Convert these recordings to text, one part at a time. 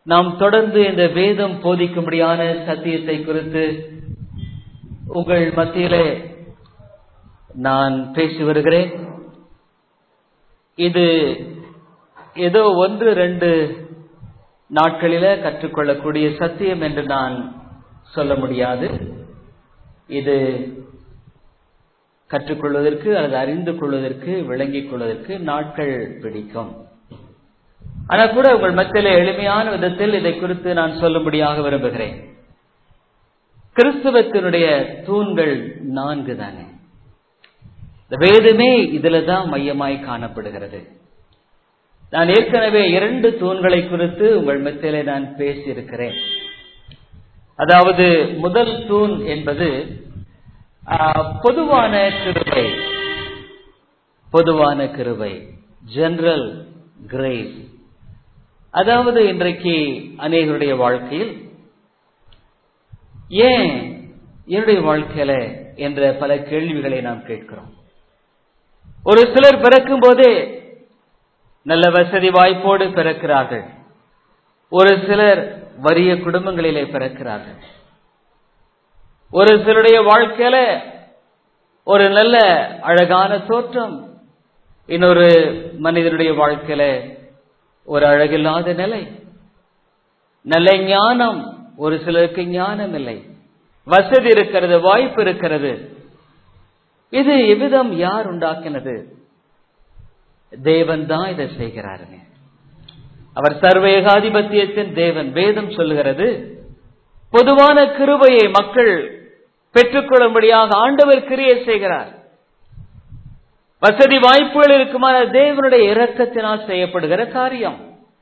நாம் தொடர்ந்து இந்த வேதம் போதிக்கும்படியான சத்தியத்தை குறித்து உங்கள் மத்தியிலே நான் பேசி வருகிறேன் இது ஏதோ ஒன்று ரெண்டு நாட்களில கற்றுக்கொள்ளக்கூடிய சத்தியம் என்று நான் சொல்ல முடியாது இது கற்றுக்கொள்வதற்கு அல்லது அறிந்து கொள்வதற்கு விளங்கிக் கொள்வதற்கு நாட்கள் பிடிக்கும் ஆனால் கூட உங்கள் மத்தியில எளிமையான விதத்தில் இதை குறித்து நான் சொல்லும்படியாக விரும்புகிறேன் கிறிஸ்துவத்தினுடைய தூண்கள் நான்கு தானே இந்த வேதமே இதுல தான் மையமாய் காணப்படுகிறது நான் ஏற்கனவே இரண்டு தூண்களை குறித்து உங்கள் மத்தியிலே நான் பேசியிருக்கிறேன் அதாவது முதல் தூண் என்பது பொதுவான கிருபை பொதுவான கிருபை ஜெனரல் கிரேஸ் அதாவது இன்றைக்கு அநேகருடைய வாழ்க்கையில் ஏன் என்னுடைய வாழ்க்கையில என்ற பல கேள்விகளை நாம் கேட்கிறோம் ஒரு சிலர் பிறக்கும் போதே நல்ல வசதி வாய்ப்போடு பிறக்கிறார்கள் ஒரு சிலர் வறிய குடும்பங்களிலே பிறக்கிறார்கள் ஒரு சிலருடைய வாழ்க்கையில ஒரு நல்ல அழகான தோற்றம் இன்னொரு மனிதனுடைய வாழ்க்கையில ஒரு அழகில்லாத நிலை நல்ல ஞானம் ஒரு சிலருக்கு ஞானம் இல்லை வசதி இருக்கிறது வாய்ப்பு இருக்கிறது இது எவ்விதம் யார் உண்டாக்கினது தேவன் தான் இதை செய்கிறாருங்க அவர் சர்வேகாதிபத்தியத்தின் தேவன் வேதம் சொல்லுகிறது பொதுவான கிருபையை மக்கள் பெற்றுக்கொள்ளும்படியாக ஆண்டவர் கிரியை செய்கிறார் வசதி வாய்ப்புகள் இருக்குமான தேவனுடைய இரக்கத்தினால் செய்யப்படுகிற காரியம்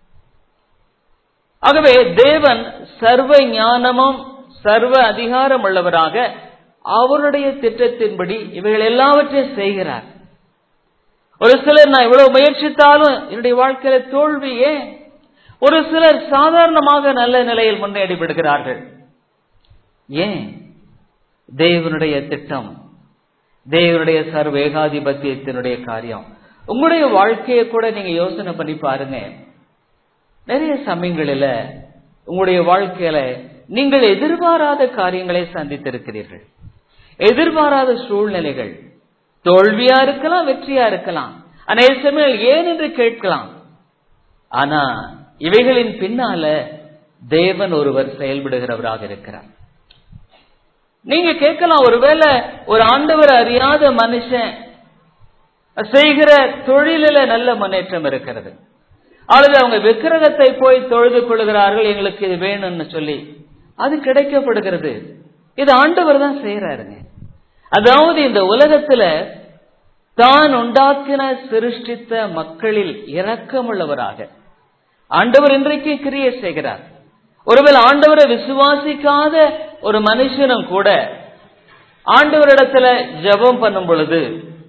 ஆகவே தேவன் சர்வ ஞானமும் சர்வ அதிகாரம் உள்ளவராக அவருடைய திட்டத்தின்படி இவைகள் எல்லாவற்றையும் செய்கிறார் ஒரு சிலர் நான் இவ்வளவு முயற்சித்தாலும் என்னுடைய வாழ்க்கையில தோல்வி ஏன் ஒரு சிலர் சாதாரணமாக நல்ல நிலையில் முன்னேறி விடுகிறார்கள் ஏன் தேவனுடைய திட்டம் தேவனுடைய சர்வ ஏகாதிபத்தியத்தினுடைய காரியம் உங்களுடைய வாழ்க்கையை கூட நீங்க யோசனை பண்ணி பாருங்க நிறைய சமயங்களில உங்களுடைய வாழ்க்கையில நீங்கள் எதிர்பாராத காரியங்களை சந்தித்திருக்கிறீர்கள் எதிர்பாராத சூழ்நிலைகள் தோல்வியா இருக்கலாம் வெற்றியா இருக்கலாம் அநேக சமயம் ஏன் என்று கேட்கலாம் ஆனா இவைகளின் பின்னால தேவன் ஒருவர் செயல்படுகிறவராக இருக்கிறார் நீங்க கேட்கலாம் ஒருவேளை ஒரு ஆண்டவர் அறியாத மனுஷன் செய்கிற தொழிலில நல்ல முன்னேற்றம் இருக்கிறது அல்லது அவங்க விக்கிரகத்தை போய் தொழுது கொள்கிறார்கள் எங்களுக்கு இது வேணும்னு சொல்லி அது கிடைக்கப்படுகிறது இது ஆண்டவர் தான் செய்யறாருங்க அதாவது இந்த உலகத்துல தான் உண்டாக்கின சிருஷ்டித்த மக்களில் இரக்கமுள்ளவராக ஆண்டவர் இன்றைக்கு கிரியை செய்கிறார் ஒருவேளை ஆண்டவரை விசுவாசிக்காத ஒரு மனுஷனும் கூட ஆண்டவரிடத்துல ஜபம் பண்ணும் பொழுது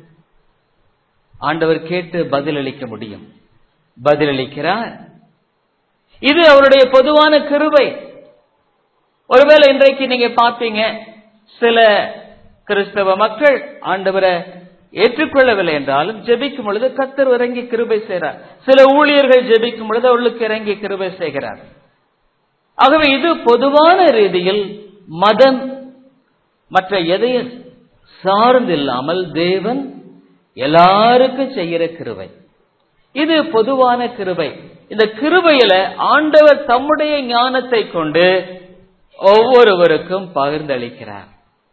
ஆண்டவர் கேட்டு பதிலளிக்க முடியும் பதிலளிக்கிறார் இது அவருடைய பொதுவான கிருபை ஒருவேளை இன்றைக்கு நீங்க பார்ப்பீங்க சில கிறிஸ்தவ மக்கள் ஆண்டவரை ஏற்றுக்கொள்ளவில்லை என்றாலும் ஜெபிக்கும் பொழுது கத்தர் இறங்கி கிருபை செய்கிறார் சில ஊழியர்கள் ஜெபிக்கும் பொழுது அவர்களுக்கு இறங்கி கிருபை செய்கிறார் ஆகவே இது பொதுவான ரீதியில் மதம் மற்ற எதையும் சார்ந்தில்லாமல் தேவன் எல்லாருக்கும் செய்கிற கிருபை இது பொதுவான கிருபை இந்த கிருபையில ஆண்டவர் தம்முடைய ஞானத்தை கொண்டு ஒவ்வொருவருக்கும் பகிர்ந்தளிக்கிறார்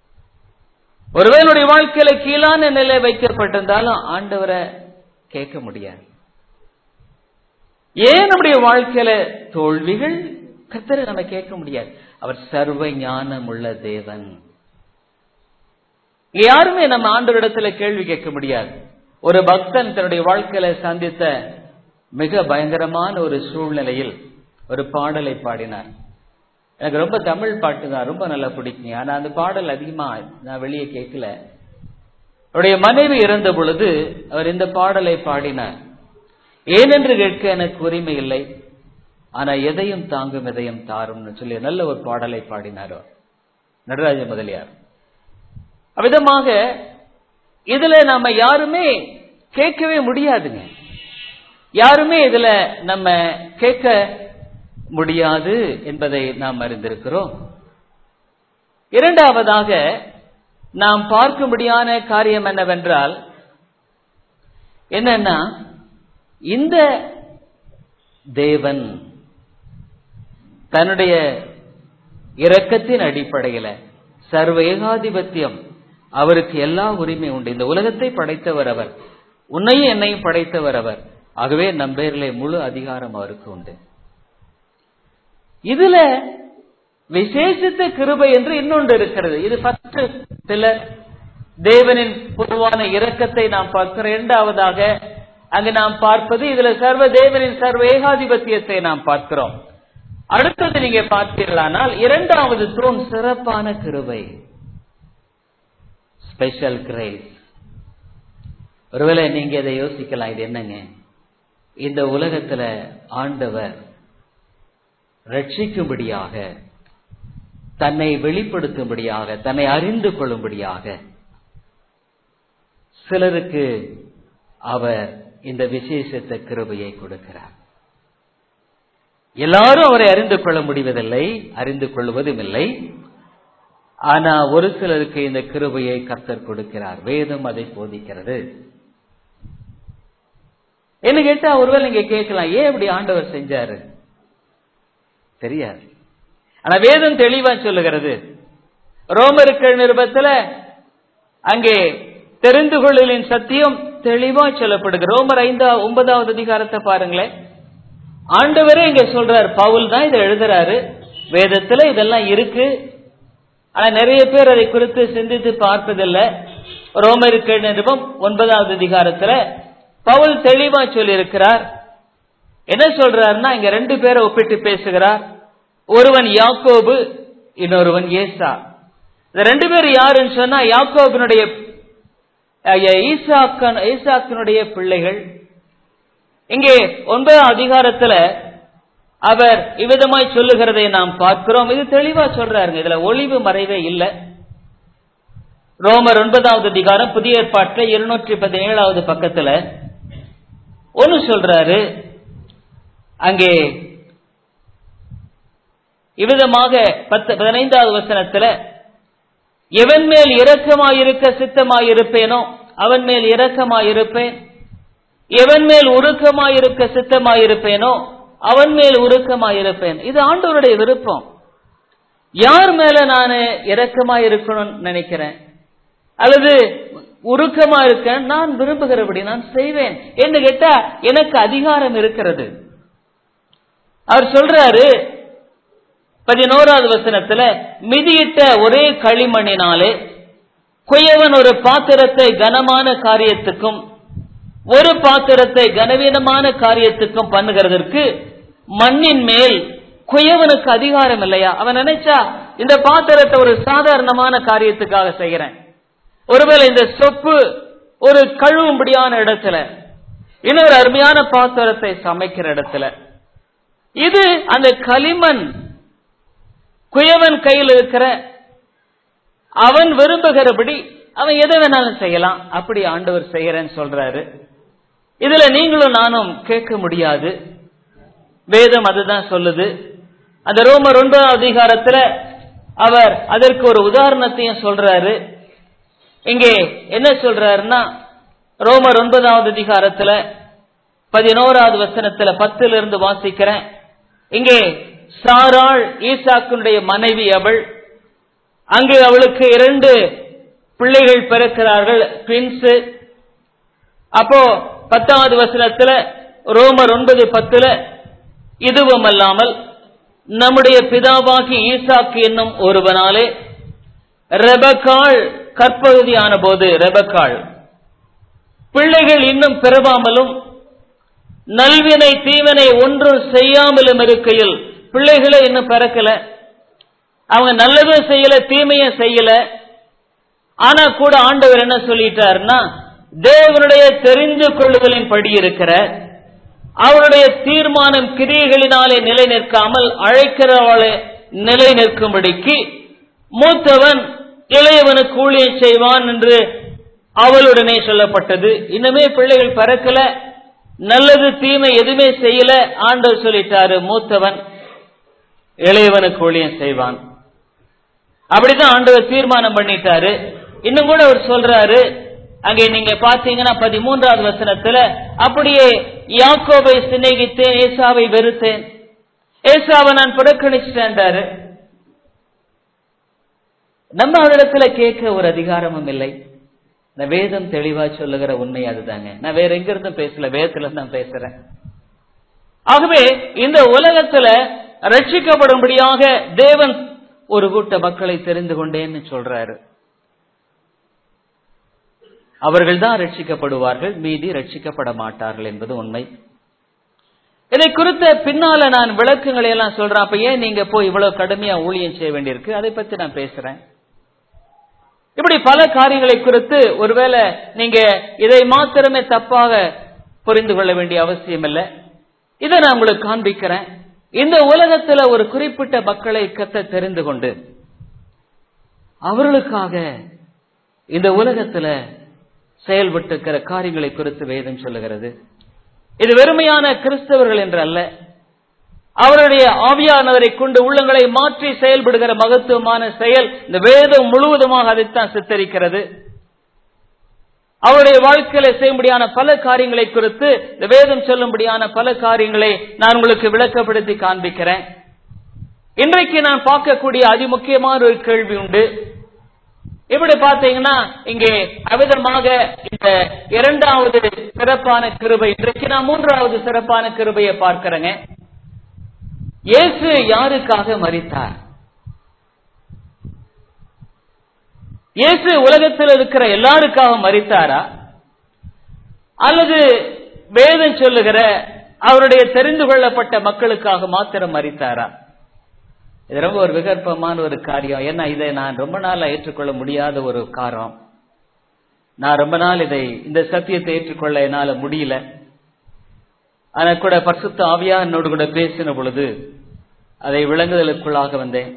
ஒருவேளுடைய வாழ்க்கையில கீழான நிலை வைக்கப்பட்டிருந்தாலும் ஆண்டவரை கேட்க முடியாது ஏன் நம்முடைய வாழ்க்கையில தோல்விகள் கத்தரை நம்ம கேட்க முடியாது அவர் சர்வ ஞானம் உள்ள தேவன் யாருமே நம்ம ஆண்டவரிடத்துல கேள்வி கேட்க முடியாது ஒரு பக்தன் தன்னுடைய வாழ்க்கையில சந்தித்த மிக பயங்கரமான ஒரு சூழ்நிலையில் ஒரு பாடலை பாடினார் எனக்கு ரொம்ப தமிழ் பாட்டு தான் ரொம்ப நல்லா பிடிக்கும் ஆனா அந்த பாடல் அதிகமா நான் வெளியே கேட்கல அவருடைய மனைவி இறந்த பொழுது அவர் இந்த பாடலை பாடினார் ஏனென்று கேட்க எனக்கு உரிமை இல்லை ஆனா எதையும் தாங்கும் எதையும் தாரும்னு சொல்லி நல்ல ஒரு பாடலை பாடினார் நடராஜ முதலியார் அவ்விதமாக இதுல நாம யாருமே கேட்கவே முடியாதுங்க யாருமே இதுல நம்ம கேட்க முடியாது என்பதை நாம் அறிந்திருக்கிறோம் இரண்டாவதாக நாம் பார்க்கும்படியான காரியம் என்னவென்றால் என்னன்னா இந்த தேவன் தன்னுடைய இரக்கத்தின் அடிப்படையில் சர்வ ஏகாதிபத்தியம் அவருக்கு எல்லா உரிமை உண்டு இந்த உலகத்தை படைத்தவர் அவர் உன்னையும் என்னையும் படைத்தவர் அவர் ஆகவே நம் பேரிலே முழு அதிகாரம் அவருக்கு உண்டு இதுல விசேஷித்த கிருபை என்று இன்னொன்று இருக்கிறது இது ஃபர்ஸ்ட் சிலர் தேவனின் பொதுவான இரக்கத்தை நாம் பார்க்கிறோம் இரண்டாவதாக அங்கு நாம் பார்ப்பது இதுல சர்வ தேவனின் சர்வ ஏகாதிபத்தியத்தை நாம் பார்க்கிறோம் அடுத்தது நீங்க பார்த்தீர்களானால் இரண்டாவது தூண் சிறப்பான கிருபை ஸ்பெஷல் கிரேஸ் ஒருவேளை நீங்க இதை யோசிக்கலாம் இது என்னங்க இந்த உலகத்துல ஆண்டவர் ரட்சிக்கும்படியாக தன்னை வெளிப்படுத்தும்படியாக தன்னை அறிந்து கொள்ளும்படியாக சிலருக்கு அவர் இந்த விசேஷத்த கிருபையை கொடுக்கிறார் எல்லாரும் அவரை அறிந்து கொள்ள முடிவதில்லை அறிந்து கொள்வதும் இல்லை ஆனா ஒரு சிலருக்கு இந்த கிருபையை கர்த்தர் கொடுக்கிறார் வேதம் அதை போதிக்கிறது என்ன கேட்டா ஒருவேளை நீங்க கேட்கலாம் ஏன் இப்படி ஆண்டவர் செஞ்சாரு தெரியாது ஆனா வேதம் தெளிவா சொல்லுகிறது ரோமர்கள் நிருபத்துல அங்கே தெரிந்து கொள்ளலின் சத்தியம் தெளிவா சொல்லப்படுகிறது ரோமர் ஐந்தா ஒன்பதாவது அதிகாரத்தை பாருங்களேன் ஆண்டவரே இங்க சொல்றார் பவுல் தான் இதை எழுதுறாரு வேதத்துல இதெல்லாம் இருக்கு ஆனா நிறைய பேர் அதை குறித்து சிந்தித்து பார்ப்பதில்லை ரோமர்கள் நிருபம் ஒன்பதாவது அதிகாரத்துல பவுல் தெளிவா சொல்லி இருக்கிறார் என்ன சொல்றாருன்னா இங்க ரெண்டு பேரை ஒப்பிட்டு பேசுகிறார் ஒருவன் யாக்கோபு இன்னொருவன் ஏசா இந்த ரெண்டு பேரும் யாருன்னு சொன்னா யாக்கோபினுடைய ஈசாக்கன் ஈசாக்கினுடைய பிள்ளைகள் இங்கே ஒன்பதாம் அதிகாரத்துல அவர் இவ்விதமாய் சொல்லுகிறதை நாம் பார்க்கிறோம் இது தெளிவா சொல்றாருங்க இதுல ஒளிவு மறைவே இல்லை ரோமர் ஒன்பதாவது அதிகாரம் புதிய ஏற்பாட்டில் இருநூற்றி பதினேழாவது பக்கத்துல ஒன்னு சொல்றாரு அங்கே இவ்விதமாக பத்து பதினைந்தாவது வசனத்துல எவன் மேல் இரக்கமாயிருக்க சித்தமாயிருப்பேனோ அவன் மேல் இரக்கமாயிருப்பேன் எவன் மேல் உருக்கமாயிருக்க சித்தமாயிருப்பேனோ அவன் மேல் உருக்கமாயிருப்பேன் இது ஆண்டவருடைய விருப்பம் யார் மேல நான் இரக்கமாயிருக்கணும்னு நினைக்கிறேன் அல்லது உருக்கமா இருக்க நான் விரும்புகிறபடி நான் செய்வேன் என்று கேட்டா எனக்கு அதிகாரம் இருக்கிறது அவர் சொல்றாரு பதினோராவது வசனத்துல மிதியிட்ட ஒரே களிமண்ணினாலே குயவன் ஒரு பாத்திரத்தை கனமான காரியத்துக்கும் ஒரு பாத்திரத்தை கனவீனமான காரியத்துக்கும் பண்ணுகிறதற்கு மண்ணின் மேல் குயவனுக்கு அதிகாரம் இல்லையா அவன் நினைச்சா இந்த பாத்திரத்தை ஒரு சாதாரணமான காரியத்துக்காக செய்கிறேன் ஒருவேளை இந்த சொப்பு ஒரு கழுவும்படியான இடத்துல இன்னொரு அருமையான பாத்திரத்தை சமைக்கிற இடத்துல இது அந்த களிமண் குயவன் கையில் இருக்கிற அவன் விரும்புகிறபடி அவன் எதை வேணாலும் செய்யலாம் அப்படி ஆண்டவர் செய்யறேன்னு சொல்றாரு இதுல நீங்களும் நானும் கேட்க முடியாது வேதம் அதுதான் சொல்லுது அந்த ரோமர் ஒன்பதாம் அதிகாரத்துல அவர் அதற்கு ஒரு உதாரணத்தையும் சொல்றாரு இங்கே என்ன சொல்றாருன்னா ரோமர் ஒன்பதாவது அதிகாரத்துல பதினோராவது வசனத்துல பத்துல இருந்து வாசிக்கிறேன் இங்கே சாராள் ஈசாக்குனுடைய மனைவி அவள் அங்கு அவளுக்கு இரண்டு பிள்ளைகள் பிறக்கிறார்கள் ட்வின்ஸ் அப்போ பத்தாவது வசனத்துல ரோமர் ஒன்பது பத்துல இதுவும் அல்லாமல் நம்முடைய பிதாவாகி ஈசாக்கு என்னும் ஒருவனாலே ரெபக்காள் கற்பகுதியான போது ரெபக்காள் பிள்ளைகள் இன்னும் பிறவாமலும் நல்வினை தீவனை ஒன்றும் செய்யாமலும் இருக்கையில் பிள்ளைகளை இன்னும் பிறக்கல அவங்க நல்லதும் செய்யல தீமையும் செய்யல ஆனா கூட ஆண்டவர் என்ன சொல்லிட்டாருன்னா தேவனுடைய தெரிந்து கொள்ளுதலின் படி இருக்கிற அவருடைய தீர்மானம் கிரியைகளினாலே நிலை நிற்காமல் அழைக்கிறவளை நிலை நிற்கும்படிக்கு மூத்தவன் இளையவனுக்கு ஊழியம் செய்வான் என்று அவளுடனே சொல்லப்பட்டது இன்னுமே பிள்ளைகள் பிறக்கல நல்லது தீமை எதுவுமே செய்யல ஆண்டவர் சொல்லிட்டாரு மூத்தவன் இளையவனுக்கு ஊழியம் செய்வான் அப்படிதான் ஆண்டவர் தீர்மானம் பண்ணிட்டாரு இன்னும் கூட அவர் சொல்றாரு அங்கே நீங்க பாத்தீங்கன்னா பதிமூன்றாவது வசனத்துல அப்படியே யாக்கோபை சிநேகித்தேன் ஏசாவை வெறுத்தேன் ஏசாவை நான் புறக்கணிச்சிட்டேன்டாரு நம்ம அவரிடத்துல கேட்க ஒரு அதிகாரமும் இல்லை இந்த வேதம் தெளிவா சொல்லுகிற உண்மை அதுதாங்க நான் வேற எங்க இருந்தும் பேசல வேதத்துல நான் பேசுறேன் ஆகவே இந்த உலகத்துல ரட்சிக்கப்படும்படியாக தேவன் ஒரு கூட்ட மக்களை தெரிந்து கொண்டேன்னு சொல்றாரு அவர்கள் தான் ரட்சிக்கப்படுவார்கள் மீதி ரட்சிக்கப்பட மாட்டார்கள் என்பது உண்மை இதை குறித்த பின்னால நான் விளக்கங்களை எல்லாம் சொல்றேன் அப்ப ஏன் நீங்க போய் இவ்வளவு கடுமையா ஊழியம் செய்ய வேண்டியிருக்கு அதை பத்தி நான் பேசுறேன் இப்படி பல காரியங்களை குறித்து ஒருவேளை நீங்க இதை மாத்திரமே தப்பாக புரிந்து கொள்ள வேண்டிய அவசியம் இல்லை இதை நான் உங்களுக்கு காண்பிக்கிறேன் இந்த உலகத்துல ஒரு குறிப்பிட்ட மக்களை கத்த தெரிந்து கொண்டு அவர்களுக்காக இந்த உலகத்துல செயல்பட்டிருக்கிற காரியங்களை குறித்து வேதம் சொல்லுகிறது இது வெறுமையான கிறிஸ்தவர்கள் என்று அல்ல அவருடைய ஆவியானவரை கொண்டு உள்ளங்களை மாற்றி செயல்படுகிற மகத்துவமான செயல் இந்த வேதம் முழுவதுமாக அதைத்தான் சித்தரிக்கிறது அவருடைய வாழ்க்கையில செய்யும்படியான பல காரியங்களை குறித்து இந்த வேதம் சொல்லும்படியான பல காரியங்களை நான் உங்களுக்கு விளக்கப்படுத்தி காண்பிக்கிறேன் இன்றைக்கு நான் பார்க்கக்கூடிய அதிமுக்கியமான ஒரு கேள்வி உண்டு இப்படி பாத்தீங்கன்னா இங்கே அவிதமாக இந்த இரண்டாவது சிறப்பான கிருபை இன்றைக்கு நான் மூன்றாவது சிறப்பான கிருபையை பார்க்கிறேங்க இயேசு யாருக்காக மறித்தார் இயேசு உலகத்தில் இருக்கிற எல்லாருக்காக மறித்தாரா அல்லது வேதம் சொல்லுகிற அவருடைய தெரிந்து கொள்ளப்பட்ட மக்களுக்காக மாத்திரம் மறித்தாரா இது ரொம்ப ஒரு விகற்பமான ஒரு காரியம் ஏன்னா இதை நான் ரொம்ப நாள் ஏற்றுக்கொள்ள முடியாத ஒரு காரணம் நான் ரொம்ப நாள் இதை இந்த சத்தியத்தை ஏற்றுக்கொள்ள என்னால முடியல ஆனா கூட பரிசுத்த ஆவியா என்னோடு கூட பேசின பொழுது அதை விளங்குதலுக்குள்ளாக வந்தேன்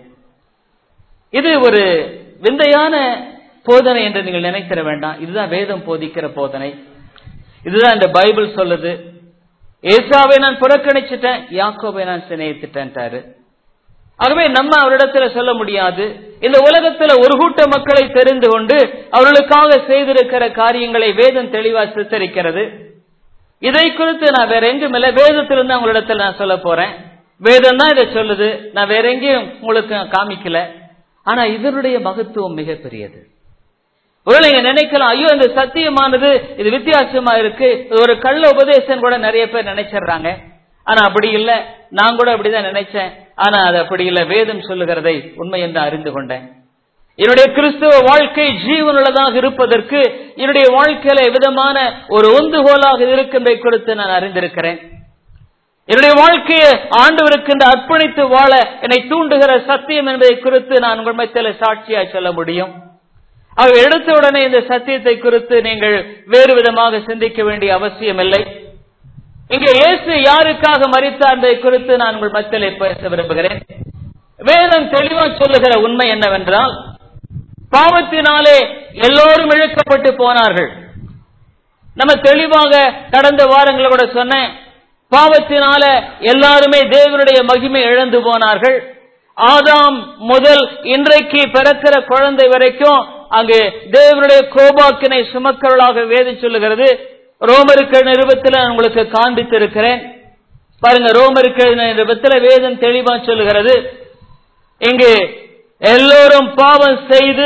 இது ஒரு விந்தையான போதனை என்று நீங்கள் நினைத்திட வேண்டாம் இதுதான் வேதம் போதிக்கிற போதனை இதுதான் இந்த பைபிள் சொல்லுது ஏசாவை நான் புறக்கணிச்சிட்டேன் யாக்கோவை நான் சிநேகித்துட்டேன்ட்டாரு ஆகவே நம்ம அவரிடத்துல சொல்ல முடியாது இந்த உலகத்துல ஒரு கூட்ட மக்களை தெரிந்து கொண்டு அவர்களுக்காக செய்திருக்கிற காரியங்களை வேதம் தெளிவா சித்தரிக்கிறது இதை குறித்து நான் வேற எங்கும் இல்லை வேதத்திலிருந்து உங்களிடத்தில் நான் சொல்ல போறேன் வேதம் தான் இதை சொல்லுது நான் வேற எங்கேயும் உங்களுக்கு காமிக்கல ஆனா இதனுடைய மகத்துவம் மிகப்பெரியது ஒருவேளை நீங்க நினைக்கலாம் ஐயோ இந்த சத்தியமானது இது வித்தியாசமா இருக்கு இது ஒரு கள்ள உபதேசம் கூட நிறைய பேர் நினைச்சிடுறாங்க ஆனா அப்படி இல்ல நான் கூட அப்படிதான் நினைச்சேன் ஆனா அது அப்படி இல்ல வேதம் சொல்லுகிறதை உண்மை என்று அறிந்து கொண்டேன் என்னுடைய கிறிஸ்துவ வாழ்க்கை ஜீவனுள்ளதாக இருப்பதற்கு என்னுடைய வாழ்க்கையில விதமான ஒரு ஒந்துகோலாக இருக்கின்றதை குறித்து நான் அறிந்திருக்கிறேன் என்னுடைய வாழ்க்கையை ஆண்டவருக்கு அர்ப்பணித்து வாழ என்னை தூண்டுகிற சத்தியம் என்பதை குறித்து நான் உங்கள் மத்தியில சாட்சியாய் சொல்ல முடியும் ஆக எடுத்த உடனே இந்த சத்தியத்தை குறித்து நீங்கள் வேறு விதமாக சிந்திக்க வேண்டிய அவசியம் இல்லை இங்கே இயேசு யாருக்காக மறித்தார் என்பதை குறித்து நான் உங்கள் மத்தியிலே பேச விரும்புகிறேன் வேதம் தெளிவா சொல்லுகிற உண்மை என்னவென்றால் பாவத்தினாலே எல்லோரும் இழுக்கப்பட்டு போனார்கள் நம்ம தெளிவாக கடந்த வாரங்களை கூட சொன்னேன் பாவத்தினால எல்லாருமே தேவனுடைய மகிமை இழந்து போனார்கள் ஆதாம் முதல் இன்றைக்கு பிறக்கிற குழந்தை வரைக்கும் அங்கு தேவனுடைய கோபாக்கினை சுமக்கிறவளாக வேதம் சொல்லுகிறது ரோமருக்கு நிருபத்தில் உங்களுக்கு காண்பித்திருக்கிறேன் பாருங்க ரோமருக்கு நிருபத்தில் வேதம் தெளிவா சொல்லுகிறது இங்கு எல்லோரும் பாவம் செய்து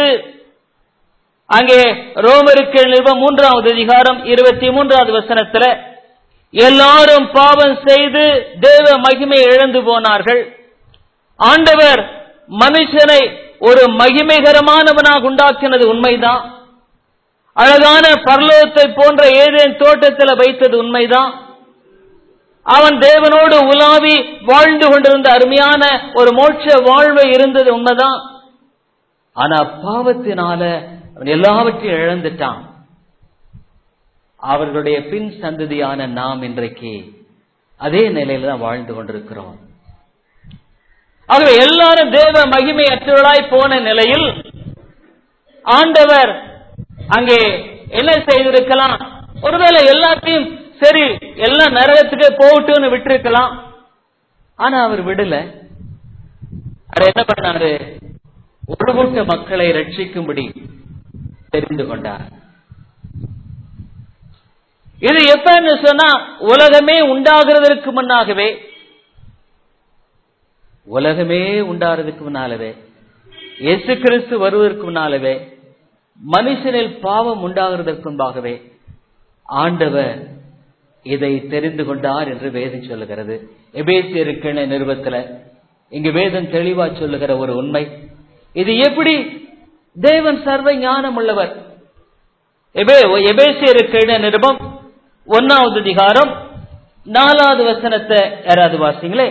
அங்கே ரோமருக்கு நிருபம் மூன்றாவது அதிகாரம் இருபத்தி மூன்றாவது வசனத்துல எல்லாரும் பாவம் செய்து தேவ மகிமை இழந்து போனார்கள் ஆண்டவர் மனுஷனை ஒரு மகிமைகரமானவனாக உண்டாக்கினது உண்மைதான் அழகான பரலோகத்தை போன்ற ஏதேன் தோட்டத்தில் வைத்தது உண்மைதான் அவன் தேவனோடு உலாவி வாழ்ந்து கொண்டிருந்த அருமையான ஒரு மோட்ச வாழ்வு இருந்தது உண்மைதான் ஆனா பாவத்தினால அவன் எல்லாவற்றையும் இழந்துட்டான் அவர்களுடைய பின் சந்ததியான நாம் இன்றைக்கு அதே நிலையில தான் வாழ்ந்து கொண்டிருக்கிறோம் ஆகவே எல்லாரும் தேவ மகிமை அற்றவர்களாய் போன நிலையில் ஆண்டவர் அங்கே என்ன செய்திருக்கலாம் ஒருவேளை எல்லாத்தையும் சரி எல்லாம் நரகத்துக்கு போகட்டும்னு விட்டிருக்கலாம் ஆனா அவர் விடல அவர் என்ன பண்ணாரு ஒரு கூட்ட மக்களை ரட்சிக்கும்படி தெரிந்து கொண்டார் இது எப்பன்னு சொன்னா உலகமே உண்டாகிறதற்கு முன்னாகவே உலகமே உண்டாகிறதுக்கு முன்னாலவே இயேசு கிறிஸ்து வருவதற்கு முன்னாலவே மனுஷனில் பாவம் உண்டாகிறதற்கு முன்பாகவே ஆண்டவர் இதை தெரிந்து கொண்டார் என்று வேதம் சொல்லுகிறது எபேசியருக்கென நிறுவத்துல இங்கு வேதம் தெளிவா சொல்லுகிற ஒரு உண்மை இது எப்படி தேவன் சர்வ ஞானம் உள்ளவர் எபேசியருக்கென நிருபம் ஒன்னாவது அதிகாரம் நாலாவது வசனத்தை யாராவது வாசிங்களே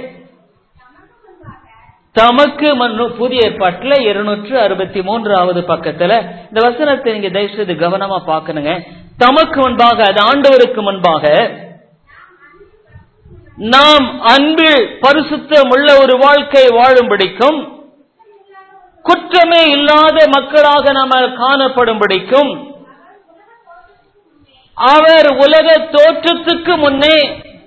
தமக்கு மன்னு புதிய ஏற்பாட்டுல இருநூற்று அறுபத்தி மூன்றாவது பக்கத்துல இந்த வசனத்தை நீங்க தயவுசெய்து கவனமா பாக்கணுங்க தமக்கு முன்பாக அது ஆண்டவருக்கு முன்பாக நாம் அன்பில் பரிசுத்தம் உள்ள ஒரு வாழ்க்கை வாழும்படிக்கும் குற்றமே இல்லாத மக்களாக நாம காணப்படும்படிக்கும் அவர் உலக தோற்றத்துக்கு முன்னே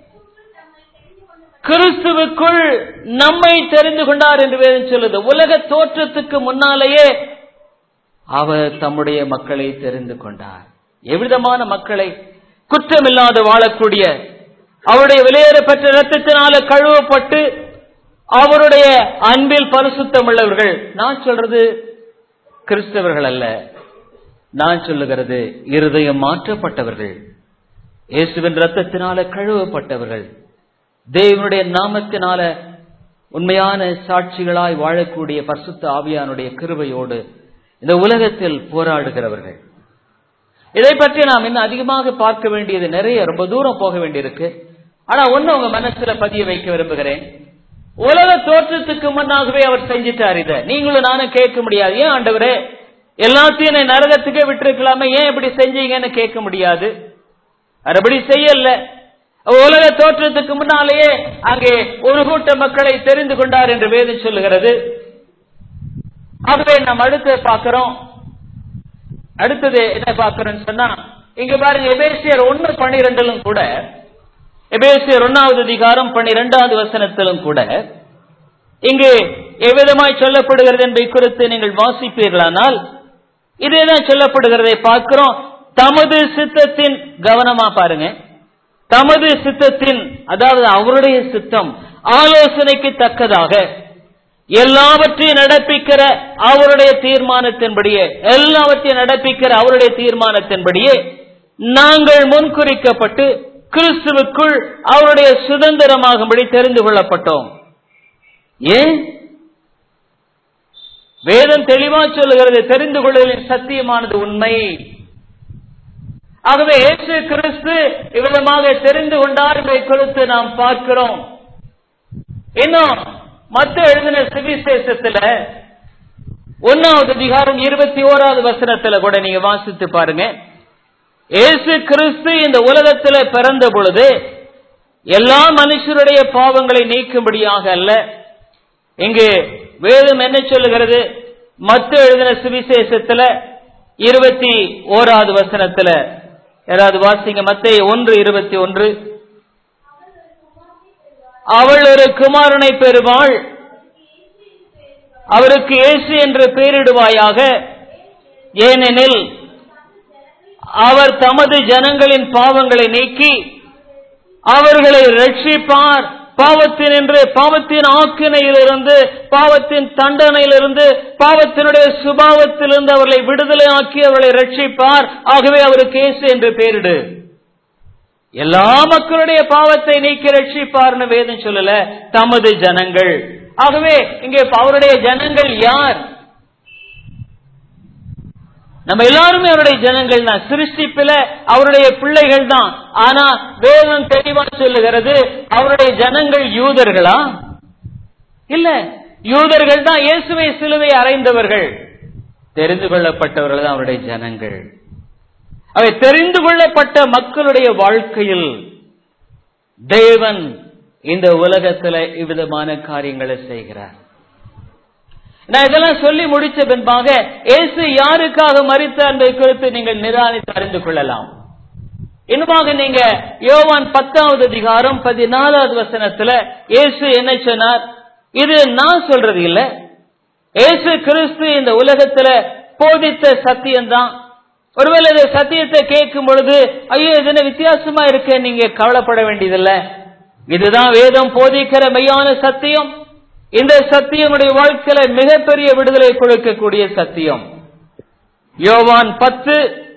கிறிஸ்துவுக்குள் நம்மை தெரிந்து கொண்டார் என்று வேதம் சொல்லுது உலக தோற்றத்துக்கு முன்னாலேயே அவர் தம்முடைய மக்களை தெரிந்து கொண்டார் எவ்விதமான மக்களை குற்றமில்லாது வாழக்கூடிய அவருடைய வெளியேறப்பட்ட இரத்தத்தினால கழுவப்பட்டு அவருடைய அன்பில் பரிசுத்தம் உள்ளவர்கள் நான் சொல்றது கிறிஸ்தவர்கள் அல்ல நான் சொல்லுகிறது இருதயம் மாற்றப்பட்டவர்கள் இயேசுவின் ரத்தத்தினால கழுவப்பட்டவர்கள் தேவனுடைய நாமத்தினால உண்மையான சாட்சிகளாய் வாழக்கூடிய பரிசுத்த ஆவியானுடைய கிருபையோடு இந்த உலகத்தில் போராடுகிறவர்கள் இதை பற்றி நாம் இன்னும் அதிகமாக பார்க்க வேண்டியது நிறைய ரொம்ப தூரம் போக வேண்டியிருக்கு ஆனா ஒண்ணு உங்க மனசுல பதிய வைக்க விரும்புகிறேன் உலக தோற்றத்துக்கு முன்னாகவே அவர் செஞ்சிட்டார் இத நீங்களும் நானும் கேட்க முடியாது ஏன் ஆண்டவரே எல்லாத்தையும் நான் நரகத்துக்கே விட்டுருக்கலாமே ஏன் இப்படி செஞ்சீங்கன்னு கேட்க முடியாது அப்படி செய்யல உலக தோற்றத்துக்கு முன்னாலேயே அங்கே ஒரு கூட்ட மக்களை தெரிந்து கொண்டார் என்று வேதம் சொல்லுகிறது ஆகவே நாம் அடுத்து பார்க்கிறோம் அடுத்தது என்ன பார்க்கிறோம்னு சொன்னா இங்க பாருங்க எபேசியர் ஒன்னு பனிரெண்டிலும் கூட எபேசியர் ஒன்னாவது அதிகாரம் பன்னிரெண்டாவது வசனத்திலும் கூட இங்கு எவ்விதமாய் சொல்லப்படுகிறது என்பதை குறித்து நீங்கள் வாசிப்பீர்களானால் இதேதான் சொல்லப்படுகிறதை பார்க்கிறோம் தமது சித்தத்தின் கவனமா பாருங்க தமது சித்தத்தின் அதாவது அவருடைய சித்தம் ஆலோசனைக்கு தக்கதாக எல்லாவற்றையும் நடப்பிக்கிற அவருடைய தீர்மானத்தின்படியே எல்லாவற்றையும் நடப்பிக்கிற அவருடைய தீர்மானத்தின்படியே நாங்கள் முன்குறிக்கப்பட்டு கிறிஸ்துவுக்குள் அவருடைய சுதந்திரமாகும்படி தெரிந்து கொள்ளப்பட்டோம் ஏன் வேதம் தெளிவா சொல்லுகிறது தெரிந்து கொள்வதின் சத்தியமானது உண்மை ஆகவே இயேசு கிறிஸ்து இவ்விதமாக தெரிந்து கொண்டார் என்பதை குறித்து நாம் பார்க்கிறோம் இன்னும் மத்த எழுதின சுவிசேஷத்துல ஒன்னாவது அதிகாரம் இருபத்தி ஓராவது வசனத்துல கூட நீங்க வாசித்து பாருங்க இயேசு கிறிஸ்து இந்த உலகத்துல பிறந்த பொழுது எல்லா மனுஷருடைய பாவங்களை நீக்கும்படியாக அல்ல இங்கு வேதம் என்ன சொல்லுகிறது மத்த எழுதின சுவிசேஷத்துல இருபத்தி ஓராவது வசனத்துல யாராவது வாசிங்க மத்திய ஒன்று இருபத்தி ஒன்று அவள் ஒரு குமாரனை பெறுவாள் அவருக்கு இயேசு என்று பெயரிடுவாயாக ஏனெனில் அவர் தமது ஜனங்களின் பாவங்களை நீக்கி அவர்களை ரட்சிப்பார் பாவத்தின் என்று பாவத்தின் ஆக்கினையிலிருந்து பாவத்தின் தண்டனையிலிருந்து பாவத்தினுடைய சுபாவத்திலிருந்து அவர்களை விடுதலை ஆக்கி அவர்களை ரட்சிப்பார் ஆகவே அவருக்கு இயேசு என்று பெயரிடு எல்லா மக்களுடைய பாவத்தை நீக்கி ரட்சிப்பார்னு வேதம் சொல்லல தமது ஜனங்கள் ஆகவே இங்கே அவருடைய ஜனங்கள் யார் நம்ம எல்லாருமே அவருடைய ஜனங்கள் தான் சிருஷ்டிப்பில அவருடைய பிள்ளைகள் தான் ஆனா வேதம் தெளிவா சொல்லுகிறது அவருடைய ஜனங்கள் யூதர்களா இல்ல யூதர்கள் தான் இயேசுவை சிலுவை அறைந்தவர்கள் தெரிந்து கொள்ளப்பட்டவர்கள் தான் அவருடைய ஜனங்கள் அவை தெரிந்து கொள்ளப்பட்ட மக்களுடைய வாழ்க்கையில் தேவன் இந்த உலகத்துல இவ்விதமான காரியங்களை செய்கிறார் நான் இதெல்லாம் சொல்லி முடிச்ச பின்பாக இயேசு யாருக்காக மறித்தார் என்பதை குறித்து நீங்கள் நிராணித்து அறிந்து கொள்ளலாம் இன்னுமாக நீங்க யோவான் பத்தாவது அதிகாரம் பதினாலாவது வசனத்துல இயேசு என்ன சொன்னார் இது நான் சொல்றது இல்ல இயேசு கிறிஸ்து இந்த உலகத்துல போதித்த சத்தியம்தான் ஒருவேளை இந்த சத்தியத்தை கேட்கும் பொழுது ஐயோ இது என்ன வித்தியாசமா இருக்கு நீங்க கவலைப்பட வேண்டியதில்லை இதுதான் வேதம் போதிக்கிற மெய்யான சத்தியம் இந்த சத்தியமுடைய வாழ்க்கையில மிகப்பெரிய விடுதலை கொடுக்கக்கூடிய சத்தியம் யோவான் பத்து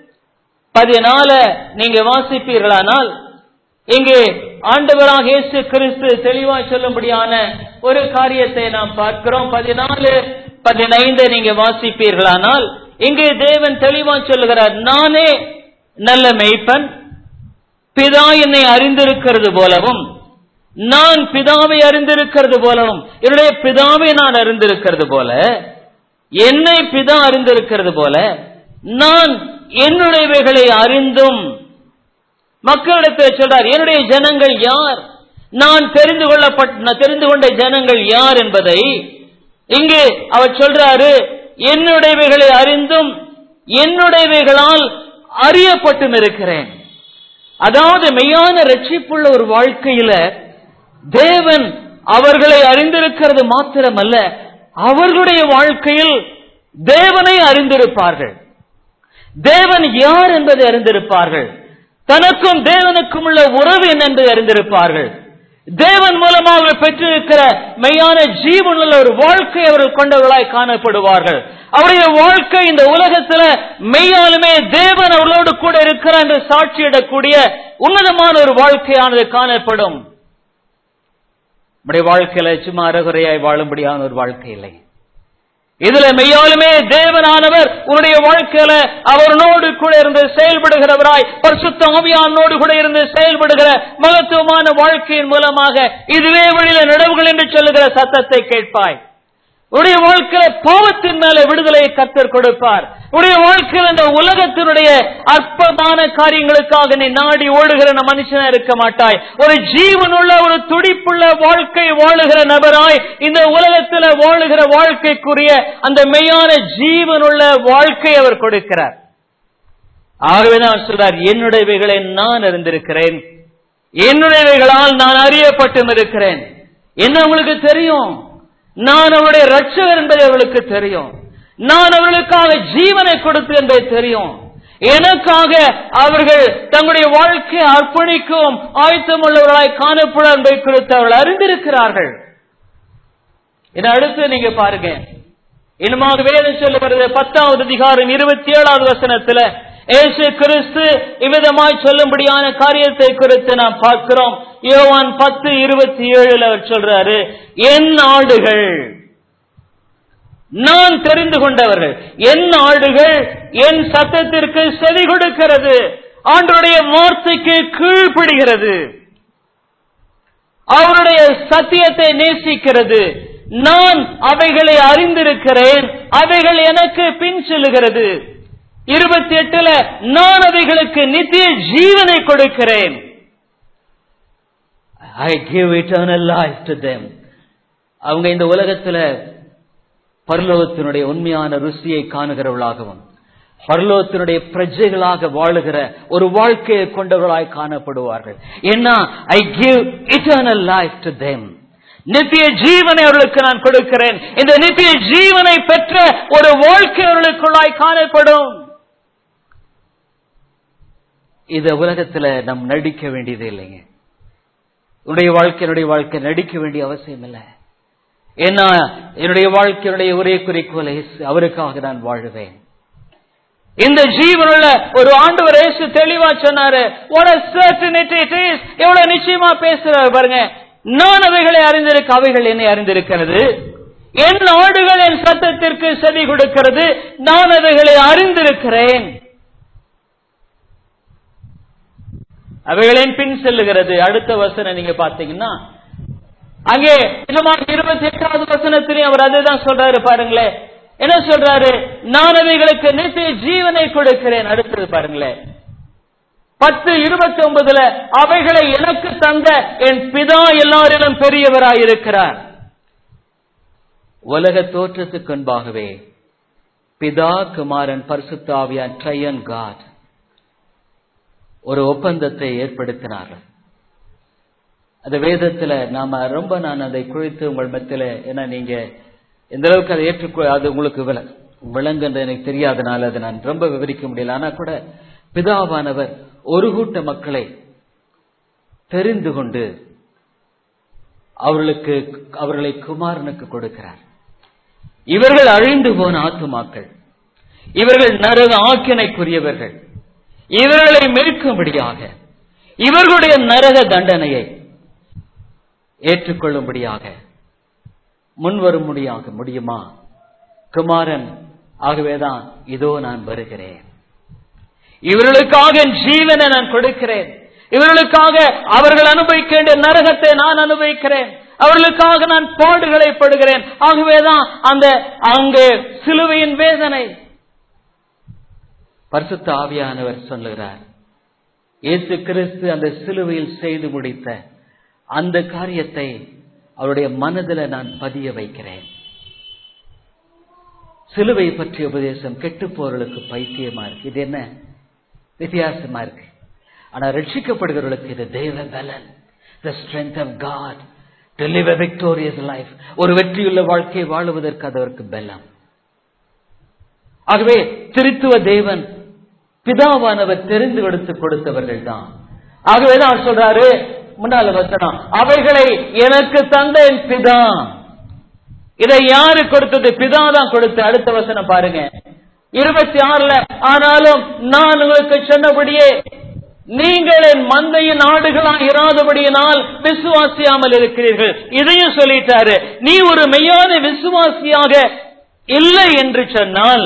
பதினால நீங்க வாசிப்பீர்களானால் இங்கே ஆண்டவராக இயேசு கிறிஸ்து தெளிவாய் சொல்லும்படியான ஒரு காரியத்தை நாம் பார்க்கிறோம் பதினாலு பதினைந்து நீங்க வாசிப்பீர்களானால் இங்கே தேவன் தெளிவாய் சொல்லுகிறார் நானே நல்ல மெய்ப்பன் பிதா என்னை அறிந்திருக்கிறது போலவும் நான் பிதாவை அறிந்திருக்கிறது போலவும் என்னுடைய பிதாவை நான் அறிந்திருக்கிறது போல என்னை பிதா அறிந்திருக்கிறது போல நான் என்னுடையவைகளை அறிந்தும் மக்களிடத்தில் சொல்றார் என்னுடைய ஜனங்கள் யார் நான் தெரிந்து கொள்ளப்பட்ட தெரிந்து கொண்ட ஜனங்கள் யார் என்பதை இங்கே அவர் சொல்றாரு என்னுடையவைகளை அறிந்தும் என்னுடையவைகளால் அறியப்பட்டும் இருக்கிறேன் அதாவது மெய்யான ரட்சிப்புள்ள ஒரு வாழ்க்கையில தேவன் அவர்களை அறிந்திருக்கிறது மாத்திரமல்ல அவர்களுடைய வாழ்க்கையில் தேவனை அறிந்திருப்பார்கள் தேவன் யார் என்பதை அறிந்திருப்பார்கள் தனக்கும் தேவனுக்கும் உள்ள உறவு என்ன என்பதை அறிந்திருப்பார்கள் தேவன் மூலமாக பெற்றிருக்கிற மெய்யான ஜீவனுள்ள ஒரு வாழ்க்கை அவர்கள் கொண்டவர்களாய் காணப்படுவார்கள் அவருடைய வாழ்க்கை இந்த உலகத்துல மெய்யாலுமே தேவன் அவர்களோடு கூட இருக்கிறார் என்று சாட்சியிடக்கூடிய உன்னதமான ஒரு வாழ்க்கையானது காணப்படும் நம்முடைய வாழ்க்கையில சும்மா அறகுறையாய் வாழும்படியான ஒரு வாழ்க்கை இல்லை இதுல மெய்யாலுமே தேவனானவர் உன்னுடைய வாழ்க்கையில அவனோடு கூட இருந்து செயல்படுகிறவராய் பரிசுத்த ஆவியானோடு கூட இருந்து செயல்படுகிற மகத்துவமான வாழ்க்கையின் மூலமாக இதுவே வழியில நடவுகள் என்று சொல்லுகிற சத்தத்தை கேட்பாய் உடைய வாழ்க்கையில பாவத்தின் மேல விடுதலையை கத்தர் கொடுப்பார் உடைய வாழ்க்கையில் இந்த உலகத்தினுடைய அற்பமான காரியங்களுக்காக நீ நாடி ஓடுகிற மனுஷனா இருக்க மாட்டாய் ஒரு ஜீவனுள்ள ஒரு துடிப்புள்ள வாழ்க்கை வாழுகிற நபராய் இந்த உலகத்தில் வாழுகிற வாழ்க்கைக்குரிய அந்த மெய்யான ஜீவனுள்ள வாழ்க்கை அவர் கொடுக்கிறார் ஆகவேதான் சொல்றார் என்னுடையவைகளை நான் அறிந்திருக்கிறேன் என்னுடையவைகளால் நான் அறியப்பட்டும் இருக்கிறேன் என்ன உங்களுக்கு தெரியும் நான் அவருடைய ரட்சகர் என்பது அவர்களுக்கு தெரியும் நான் அவர்களுக்காக ஜீவனை கொடுத்து என்பது தெரியும் எனக்காக அவர்கள் தங்களுடைய வாழ்க்கையை அர்ப்பணிக்கும் ஆயத்தம் உள்ளவர்களாய் காணப்பட என்பதை குறித்து அவர்கள் அறிந்திருக்கிறார்கள் இதை அடுத்து நீங்க பாருங்க இன்னுமாக வேதம் சொல்லுகிறது பத்தாவது அதிகாரம் இருபத்தி ஏழாவது வசனத்துல ஏசு கிறிஸ்து இவ்விதமாய் சொல்லும்படியான காரியத்தை குறித்து நாம் பார்க்கிறோம் யோவான் பத்து இருபத்தி ஏழுல அவர் சொல்றாரு என் ஆடுகள் நான் தெரிந்து கொண்டவர்கள் என் ஆடுகள் என் சத்தத்திற்கு செவி கொடுக்கிறது ஆண்டுடைய வார்த்தைக்கு கீழ்ப்படுகிறது அவருடைய சத்தியத்தை நேசிக்கிறது நான் அவைகளை அறிந்திருக்கிறேன் அவைகள் எனக்கு பின் செல்லுகிறது இருபத்தி எட்டுல நான் அவைகளுக்கு நித்திய ஜீவனை கொடுக்கிறேன் I give eternal life to them அவங்க இந்த உலகத்துல பரலோகத்தினுடைய உண்மையான ருசியை காணுகிறவர்களாகவும் பரலோகத்தினுடைய பிரஜைகளாக வாழுகிற ஒரு வாழ்க்கையை கொண்டவர்களாய் காணப்படுவார்கள் ஏன்னா I give eternal life to them நித்திய ஜீவனை அவர்களுக்கு நான் கொடுக்கிறேன் இந்த நித்திய ஜீவனை பெற்ற ஒரு வாழ்க்கை அவர்களுக்குள்ளாய் காணப்படும் இந்த உலகத்துல நம் நடிக்க வேண்டியது இல்லைங்க உன்னுடைய வாழ்க்கை என்னுடைய வாழ்க்கை நடிக்க வேண்டிய அவசியம் இல்லை ஏன்னா என்னுடைய வாழ்க்கையினுடைய ஒரே குறிக்கோளை அவருக்காக நான் வாழுவேன் இந்த ஜீவனுள்ள ஒரு ஆண்டு இயேசு தெளிவா சொன்னாரு எவ்வளவு நிச்சயமா பேசுறாரு பாருங்க நான் அவைகளை அறிந்திருக்க அவைகள் என்னை அறிந்திருக்கிறது என் ஆடுகள் என் சத்தத்திற்கு செவி கொடுக்கிறது நான் அவைகளை அறிந்திருக்கிறேன் அவைகளின் பின் செல்லுகிறது அடுத்த வசனம் நீங்க பாத்தீங்கன்னா அங்கே இன்னமாக இருபத்தி எட்டாவது வசனத்திலையும் அவர் அதுதான் சொல்றாரு பாருங்களேன் என்ன சொல்றாரு நான் அவைகளுக்கு நித்திய ஜீவனை கொடுக்கிறேன் அடுத்தது பாருங்களேன் பத்து இருபத்தி ஒன்பதுல அவைகளை எனக்கு தந்த என் பிதா எல்லாரிலும் பெரியவராயிருக்கிறார் உலக தோற்றத்துக்கு முன்பாகவே பிதா குமாரன் பரிசுத்தாவியான் ட்ரையன் காட் ஒரு ஒப்பந்தத்தை ஏற்படுத்தினார்கள் அந்த வேதத்துல நாம ரொம்ப நான் அதை குறித்து உங்கள் மத்தியில ஏன்னா நீங்க எந்த அளவுக்கு அதை ஏற்றுக்கொ அது உங்களுக்கு விள விளங்குன்ற எனக்கு தெரியாதனால அதை நான் ரொம்ப விவரிக்க முடியல ஆனா கூட பிதாவானவர் ஒரு கூட்ட மக்களை தெரிந்து கொண்டு அவர்களுக்கு அவர்களை குமாரனுக்கு கொடுக்கிறார் இவர்கள் அழிந்து போன ஆத்துமாக்கள் இவர்கள் நரக ஆக்கினைக்குரியவர்கள் இவர்களை மீட்கும்படியாக இவர்களுடைய நரக தண்டனையை ஏற்றுக்கொள்ளும்படியாக முன்வரும்படியாக முடியுமா குமாரன் ஆகவேதான் இதோ நான் வருகிறேன் இவர்களுக்காக என் ஜீவனை நான் கொடுக்கிறேன் இவர்களுக்காக அவர்கள் அனுபவிக்க வேண்டிய நரகத்தை நான் அனுபவிக்கிறேன் அவர்களுக்காக நான் பாடுகளை படுகிறேன் ஆகவேதான் அந்த அங்கு சிலுவையின் வேதனை பரிசுத்த ஆவியானவர் சொல்லுகிறார் இயேசு கிறிஸ்து அந்த சிலுவையில் செய்து முடித்த அந்த காரியத்தை அவருடைய மனதில் நான் பதிய வைக்கிறேன் சிலுவை பற்றிய உபதேசம் கெட்டு போறவர்களுக்கு பைத்தியமா இருக்கு இது என்ன வித்தியாசமா இருக்கு ஆனா ரட்சிக்கப்படுகிறவர்களுக்கு இது தெய்வ பலன் the strength of God to live a victorious life ஒரு வெற்றியுள்ள வாழ்க்கையை வாழுவதற்கு அதற்கு பலம் ஆகவே திருத்துவ தேவன் பிதாவானவர் தெரிந்து எடுத்து கொடுத்தவர்கள் தான் ஆகவேதான் அவர் சொல்றாரு முன்னால வசனம் அவைகளை எனக்கு தந்த என் பிதா இதை யாரு கொடுத்தது பிதா தான் கொடுத்த அடுத்த வசனம் பாருங்க இருபத்தி ஆறுல ஆனாலும் நான் உங்களுக்கு சொன்னபடியே நீங்கள் என் மந்தையின் ஆடுகளா இராதபடியினால் விசுவாசியாமல் இருக்கிறீர்கள் இதையும் சொல்லிட்டாரு நீ ஒரு மெய்யான விசுவாசியாக இல்லை என்று சொன்னால்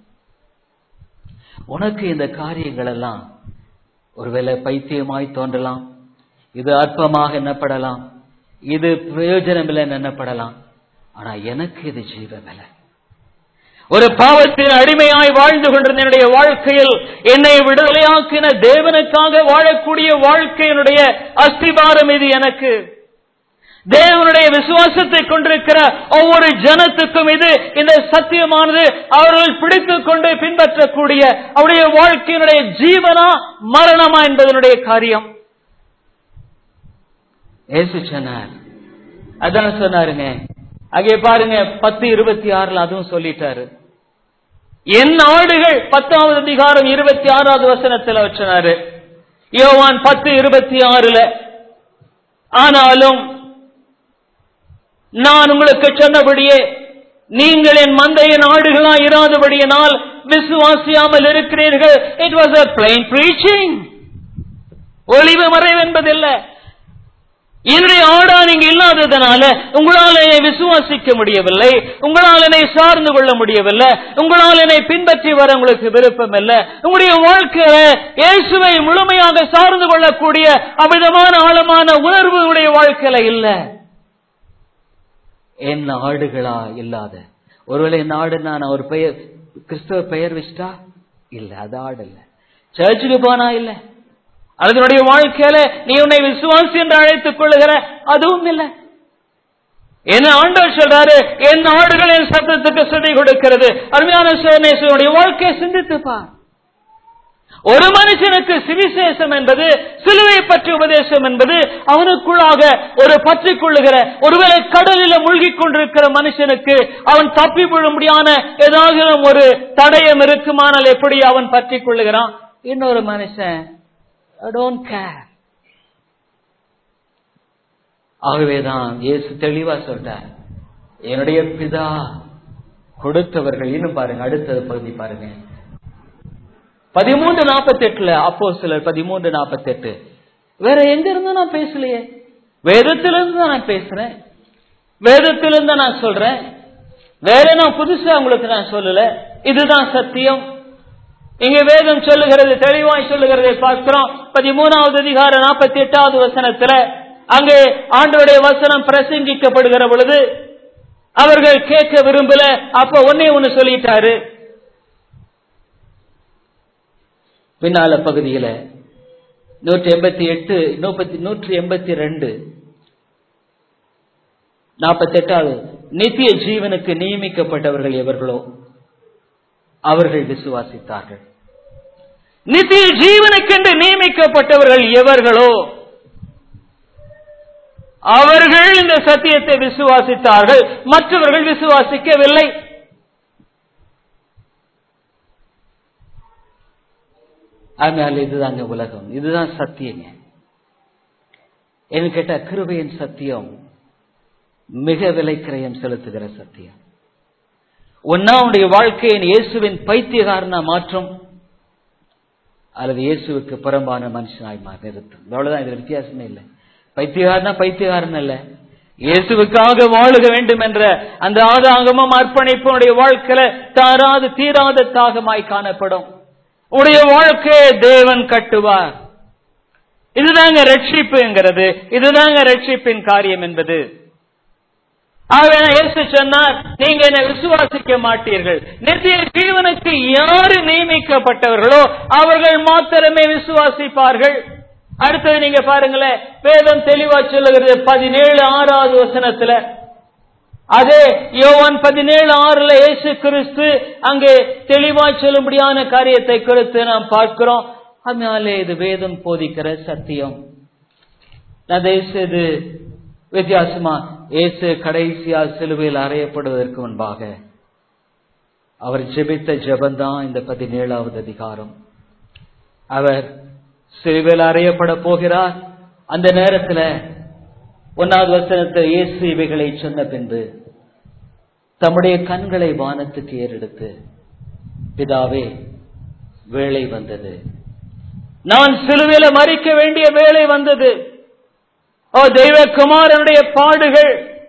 உனக்கு இந்த காரியங்கள் எல்லாம் ஒருவேளை பைத்தியமாய் தோன்றலாம் இது அற்பமாக எண்ணப்படலாம் இது பிரயோஜனமில்லை எண்ணப்படலாம் ஆனா எனக்கு இது ஜீவமில்லை ஒரு பாவத்தின் அடிமையாய் வாழ்ந்து கொண்டிருந்த என்னுடைய வாழ்க்கையில் என்னை விடுதலையாக்கின தேவனுக்காக வாழக்கூடிய வாழ்க்கையினுடைய அஸ்திபாரம் இது எனக்கு தேவனுடைய விசுவாசத்தை கொண்டிருக்கிற ஒவ்வொரு ஜனத்துக்கும் இது இந்த சத்தியமானது அவர்கள் பிடித்துக் கொண்டு பின்பற்றக்கூடிய அவருடைய வாழ்க்கையினுடைய ஜீவனா மரணமா என்பதனுடைய காரியம் ஏசு சொன்னார் அதான் சொன்னாருங்க அங்கே பாருங்க பத்து இருபத்தி ஆறுல அதுவும் சொல்லிட்டாரு என் ஆடுகள் பத்தாவது அதிகாரம் இருபத்தி ஆறாவது வசனத்தில் வச்சினாரு யோவான் பத்து இருபத்தி ஆறுல ஆனாலும் நான் உங்களுக்கு சொன்னபடியே நீங்கள் என் மந்தையின் ஆடுகளா இராதபடியினால் விசுவாசியாமல் இருக்கிறீர்கள் it was a plain preaching ஒளிவு மறைவு என்பதில்லை என்னுடைய ஆடா நீங்க இல்லாததுனால உங்களால் என்னை விசுவாசிக்க முடியவில்லை உங்களால் என்னை சார்ந்து கொள்ள முடியவில்லை உங்களால் என்னை பின்பற்றி வர உங்களுக்கு விருப்பம் இல்லை உங்களுடைய வாழ்க்கையில இயேசுவை முழுமையாக சார்ந்து கொள்ளக்கூடிய அமிதமான ஆழமான உணர்வு உங்களுடைய வாழ்க்கையில இல்ல என் ஆடுகளா இல்லாத ஒருவேளை என் ஆடு நான் ஒரு பெயர் கிறிஸ்தவ பெயர் வச்சிட்டா இல்ல அது ஆடு இல்ல சர்ச்சுக்கு போனா இல்லை அதனுடைய வாழ்க்கையில நீ உன்னை விசுவாசி என்று அழைத்துக் கொள்ளுகிற அதுவும் இல்லை என்ன ஆண்டவர் சொல்றாரு என் ஆடுகள் என் சத்தத்துக்கு செடி கொடுக்கிறது அருமையான சோனேஸ்வருடைய வாழ்க்கையை சிந்தித்துப்பா ஒரு மனுஷனுக்கு சுவிசேஷம் என்பது சிலுவை பற்றி உபதேசம் என்பது அவனுக்குள்ளாக ஒரு பற்றிக் கொள்ளுகிற ஒருவேளை கடலில் மூழ்கிக் கொண்டிருக்கிற மனுஷனுக்கு அவன் தப்பி விழும்படியான ஏதாவது ஒரு தடயம் இருக்குமானால் எப்படி அவன் பற்றிக் கொள்ளுகிறான் இன்னொரு மனுஷன் டோன்ட் கேர் ஆகவேதான் இயேசு தெளிவா சொல்றார் என்னுடைய பிதா கொடுத்தவர்கள் இன்னும் பாருங்க அடுத்தது பகுதி பாருங்க பதிமூன்று நாற்பத்தி எட்டுல அப்போ சிலர் பதிமூன்று நாற்பத்தி எட்டு வேற எங்க இருந்து நான் பேசலையே வேதத்திலிருந்து தான் நான் பேசுறேன் வேதத்திலிருந்து நான் சொல்றேன் வேற நான் புதுசா உங்களுக்கு நான் சொல்லல இதுதான் சத்தியம் இங்க வேதம் சொல்லுகிறது தெளிவாய் சொல்லுகிறதை பார்க்கிறோம் பதிமூணாவது அதிகார நாற்பத்தி எட்டாவது வசனத்துல அங்கே ஆண்டோடைய வசனம் பிரசங்கிக்கப்படுகிற பொழுது அவர்கள் கேட்க விரும்பல அப்ப ஒன்னே ஒன்னு சொல்லிட்டாரு பின்னால பகுதியில நூற்றி எண்பத்தி எட்டு நூத்தி நூற்றி எண்பத்தி ரெண்டு நாற்பத்தி எட்டாவது நித்திய ஜீவனுக்கு நியமிக்கப்பட்டவர்கள் எவர்களோ அவர்கள் விசுவாசித்தார்கள் நித்திய ஜீவனுக்கென்று நியமிக்கப்பட்டவர்கள் எவர்களோ அவர்கள் இந்த சத்தியத்தை விசுவாசித்தார்கள் மற்றவர்கள் விசுவாசிக்கவில்லை அதனால இதுதாங்க உலகம் இதுதான் சத்தியங்க என்ன கேட்டா கிருபையின் சத்தியம் மிக விலைக்கிரயம் செலுத்துகிற சத்தியம் ஒன்னா உன்னுடைய வாழ்க்கையின் இயேசுவின் பைத்தியகாரனா மாற்றும் அல்லது இயேசுவுக்கு புறம்பான மனுஷனாய் மா- நிறுத்தும் அவ்வளவுதான் இது வித்தியாசமே இல்லை பைத்தியகாரனா பைத்தியகாரன் அல்ல இயேசுவுக்காக வாழுக வேண்டும் என்ற அந்த ஆதாகமும் அர்ப்பணிப்புடைய வாழ்க்கையில தாராது தீராத தாகமாய் காணப்படும் உடைய வாழ்க்கையை தேவன் கட்டுவார் இதுதாங்க ரட்சிப்புங்கிறது இதுதாங்க ரட்சிப்பின் காரியம் என்பது ஆகவே இயேசு சொன்னார் நீங்க என்னை விசுவாசிக்க மாட்டீர்கள் நித்திய ஜீவனுக்கு யாரு நியமிக்கப்பட்டவர்களோ அவர்கள் மாத்திரமே விசுவாசிப்பார்கள் அடுத்தது நீங்க பாருங்களேன் வேதம் தெளிவா சொல்லுகிறது பதினேழு ஆறாவது வசனத்துல அதே யோவான் பதினேழு ஆறுல இயேசு கிறிஸ்து அங்கே தெளிவா சொல்லும்படியான காரியத்தை குறித்து நாம் பார்க்கிறோம் அதனாலே இது வேதம் போதிக்கிற சத்தியம் நான் தயவு செய்து வித்தியாசமா இயேசு கடைசியா சிலுவையில் அறையப்படுவதற்கு முன்பாக அவர் ஜெபித்த ஜெபந்தான் இந்த பதினேழாவது அதிகாரம் அவர் சிலுவையில் அறையப்பட போகிறார் அந்த நேரத்துல ஒன்னாவது வசனத்தில் இயேசு இவைகளை சொன்ன பின்பு தம்முடைய கண்களை வானத்துக்கு ஏறெடுத்து பிதாவே வேலை வந்தது நான் சிலுவையில மறிக்க வேண்டிய வேலை வந்தது ஓ தெய்வகுமாரனுடைய பாடுகள்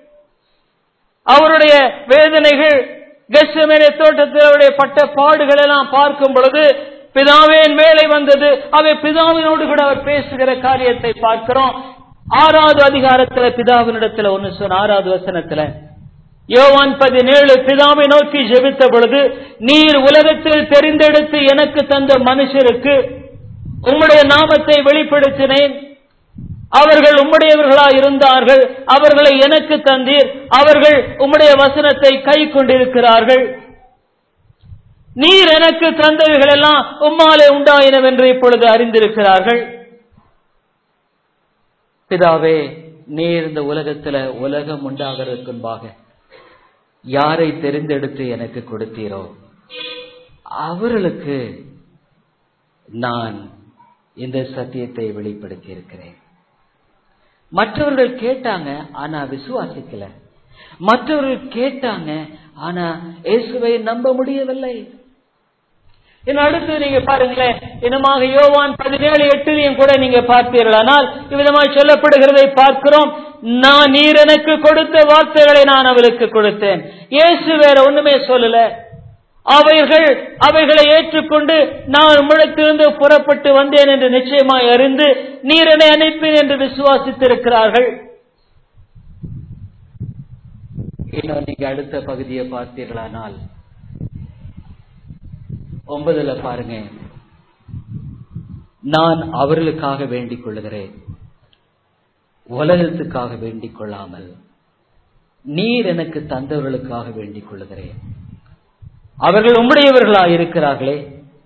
அவருடைய வேதனைகள் கெஸ்ஸமேனே தோட்டத்தில் அவருடைய பட்ட பாடுகள் எல்லாம் பார்க்கும் பொழுது பிதாவின் வேலை வந்தது அவை பிதாவினோடு கூட அவர் பேசுகிற காரியத்தை பார்க்கிறோம் ஆறாவது அதிகாரத்துல பிதாவினிடத்துல ஒன்னு சொன்ன ஆறாவது வசனத்துல யோவான் பதினேழு பிதாவை நோக்கி ஜெபித்த பொழுது நீர் உலகத்தில் தெரிந்தெடுத்து எனக்கு தந்த மனுஷருக்கு உம்முடைய நாமத்தை வெளிப்படுத்தினேன் அவர்கள் உம்முடையவர்களா இருந்தார்கள் அவர்களை எனக்கு தந்தீர் அவர்கள் உம்முடைய வசனத்தை கை கொண்டிருக்கிறார்கள் நீர் எனக்கு தந்தவைகள் எல்லாம் உம்மாலே உண்டாயினவென்று இப்பொழுது அறிந்திருக்கிறார்கள் பிதாவே நீர் இந்த உலகத்துல உலகம் உண்டாகிறதுக்கு முன்பாக யாரை தெரிந்தெடுத்து எனக்கு கொடுத்தீரோ அவர்களுக்கு நான் இந்த சத்தியத்தை வெளிப்படுத்தி இருக்கிறேன் மற்றவர்கள் கேட்டாங்க ஆனா விசுவாசிக்கல மற்றவர்கள் கேட்டாங்க ஆனா இயேசுவை நம்ப முடியவில்லை இன்னும் அடுத்து நீங்க பாருங்களேன் இன்னமாக யோவான் பதினேழு எட்டுலையும் கூட நீங்க பார்த்தீர்களானால் இவ்விதமாய் சொல்லப்படுகிறதை பார்க்கிறோம் நான் நீர் எனக்கு கொடுத்த வார்த்தைகளை நான் அவளுக்கு கொடுத்தேன் இயேசு வேற ஒண்ணுமே சொல்லல அவைகள் அவைகளை ஏற்றுக்கொண்டு நான் உம்மிடத்திலிருந்து புறப்பட்டு வந்தேன் என்று நிச்சயமாய் அறிந்து நீர் என்னை அனுப்பினேன் என்று விசுவாசித்திருக்கிறார்கள் இன்னும் நீங்க அடுத்த பகுதியை பார்த்தீர்களானால் ஒன்பதுல பாருங்க நான் அவர்களுக்காக வேண்டிக் கொள்ளுகிறேன் உலகத்துக்காக வேண்டிக் கொள்ளாமல் நீர் எனக்கு தந்தவர்களுக்காக வேண்டிக் கொள்ளுகிறேன் அவர்கள் உம்முடையவர்களா இருக்கிறார்களே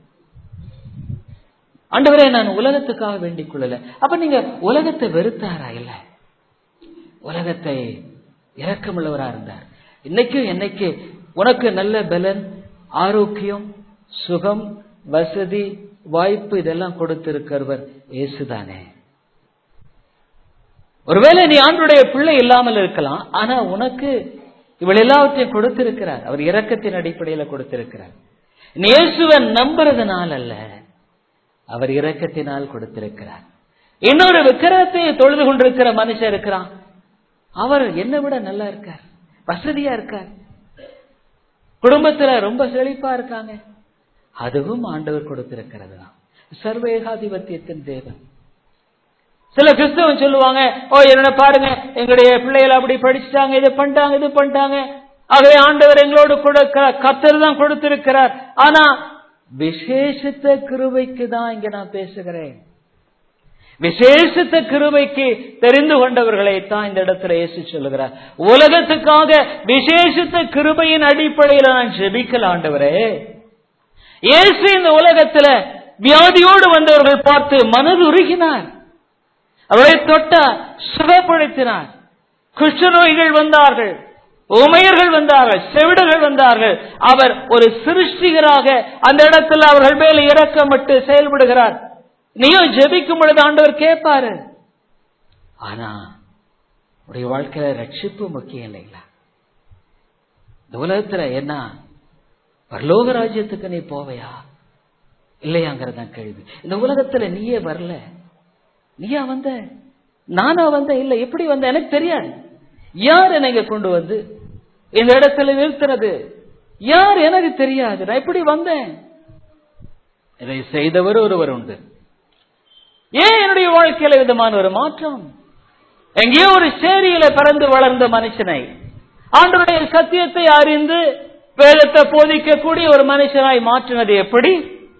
ஆண்டவரே நான் உலகத்துக்காக வேண்டிக் கொள்ளல அப்ப நீங்க உலகத்தை வெறுத்தாரா இல்ல உலகத்தை இரக்கமுள்ளவரா இருந்தார் இன்னைக்கும் என்னைக்கு உனக்கு நல்ல பலன் ஆரோக்கியம் சுகம் வசதி வாய்ப்பு இதெல்லாம் கொடுத்திருக்கிறவர் இயேசுதானே ஒருவேளை நீ ஆண்டுடைய பிள்ளை இல்லாமல் இருக்கலாம் ஆனா உனக்கு இவள் எல்லாவற்றையும் கொடுத்திருக்கிறார் அவர் இரக்கத்தின் அடிப்படையில கொடுத்திருக்கிறார் நீ இயேசுவை நம்புறதுனால அல்ல அவர் இரக்கத்தினால் கொடுத்திருக்கிறார் இன்னொரு விக்கிரகத்தை தொழுது கொண்டிருக்கிற மனுஷன் இருக்கிறான் அவர் என்னை விட நல்லா இருக்கார் வசதியா இருக்கார் குடும்பத்துல ரொம்ப செழிப்பா இருக்காங்க அதுவும் ஆண்டவர் கொடுத்திருக்கிறது தான் சர்வேகாதிபத்தியத்தின் தேவன் சில கிறிஸ்தவன் சொல்லுவாங்க ஓ என்ன பாருங்க எங்களுடைய பிள்ளைகள் அப்படி படிச்சுட்டாங்க இது பண்ணிட்டாங்க இது பண்ணிட்டாங்க ஆகவே ஆண்டவர் எங்களோடு கூட கத்தர் தான் கொடுத்திருக்கிறார் ஆனா விசேஷத்த கிருபைக்கு தான் இங்க நான் பேசுகிறேன் விசேஷத்த கிருபைக்கு தெரிந்து கொண்டவர்களை தான் இந்த இடத்துல இயேசு சொல்லுகிறார் உலகத்துக்காக விசேஷத்த கிருபையின் அடிப்படையில் நான் ஜெபிக்கல ஆண்டவரே இயேசு இந்த உலகத்துல வியாதியோடு வந்தவர்கள் பார்த்து மனது உருகினார் அவரை தொட்டார் சுகப்படுத்தினார் குஷ்டநோய்கள் வந்தார்கள் உமையர்கள் வந்தார்கள் செவிடர்கள் வந்தார்கள் அவர் ஒரு சிருஷ்டிகராக அந்த இடத்தில் அவர்கள் மேல் இறக்கமிட்டு செயல்படுகிறார் நீயும் ஜெபிக்கும் பொழுது ஆண்டவர் கேட்பாரு ஆனா உடைய வாழ்க்கையில ரட்சிப்பு முக்கியம் இல்லைங்களா இந்த உலகத்துல என்ன பரலோக ராஜ்யத்துக்கு நீ போவையா இல்லையாங்கிறதான் கேள்வி இந்த உலகத்துல நீயே வரல நீயா வந்த நானா வந்த இல்ல எப்படி வந்த எனக்கு தெரியாது யார் என்னை கொண்டு வந்து இந்த இடத்துல நிறுத்துறது யார் எனக்கு தெரியாது நான் எப்படி வந்தேன் இதை செய்தவர் ஒருவர் உண்டு ஏன் என்னுடைய வாழ்க்கையில விதமான ஒரு மாற்றம் எங்கேயோ ஒரு சேரியில பிறந்து வளர்ந்த மனுஷனை ஆண்டவருடைய சத்தியத்தை அறிந்து வேதத்தை போதிக்கக்கூடிய ஒரு மனுஷனாய் மாற்றினது எப்படி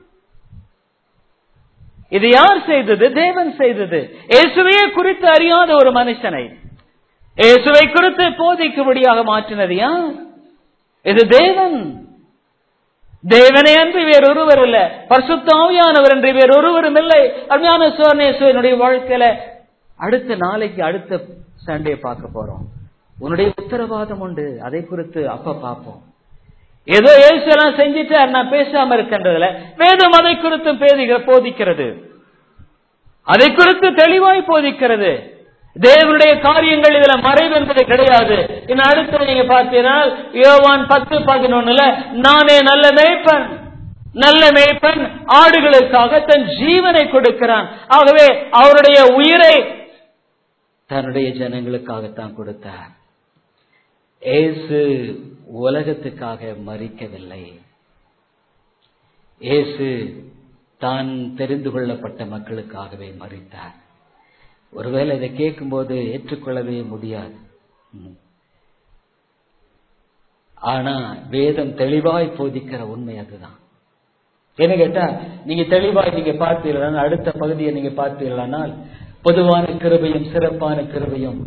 இது யார் செய்தது தேவன் செய்தது இயேசுவையே குறித்து அறியாத ஒரு மனுஷனை இயேசுவை குறித்து போதிக்கும்படியாக மாற்றினது யார் இது தேவன் தேவனே அன்று வேறொருவர் இல்ல பரிசுத்தாவியானவர் என்று வேறொருவரும் இல்லை அருமையான சோர்ணேஸ்வரனுடைய வாழ்க்கையில அடுத்த நாளைக்கு அடுத்த சண்டே பார்க்க போறோம் உன்னுடைய உத்தரவாதம் உண்டு அதை குறித்து அப்ப பார்ப்போம் ஏதோ ஏசு எல்லாம் செஞ்சிட்டார் நான் பேசாம இருக்கின்றதுல வேதம் அதை குறித்து பேதிக போதிக்கிறது அதை குறித்து தெளிவாய் போதிக்கிறது தேவனுடைய காரியங்கள் இதுல மறைவு என்பது கிடையாது இன்னும் அடுத்து நீங்க பார்த்தீங்கன்னா யோவான் பத்து பதினொன்னுல நானே நல்ல மேய்ப்பன் நல்ல மேய்ப்பன் ஆடுகளுக்காக தன் ஜீவனை கொடுக்கிறான் ஆகவே அவருடைய உயிரை தன்னுடைய ஜனங்களுக்காகத்தான் கொடுத்தார் ஏசு உலகத்துக்காக மறிக்கவில்லை ஏசு தான் தெரிந்து கொள்ளப்பட்ட மக்களுக்காகவே மறித்தார் ஒருவேளை இதை கேட்கும்போது ஏற்றுக்கொள்ளவே முடியாது ஆனா வேதம் தெளிவாய் போதிக்கிற உண்மை அதுதான் என்ன கேட்டா நீங்க தெளிவாய் நீங்க பார்த்தீர்கள் அடுத்த பகுதியை நீங்க பார்த்தீர்களானால் பொதுவான கிருபையும் சிறப்பான கிருபையும்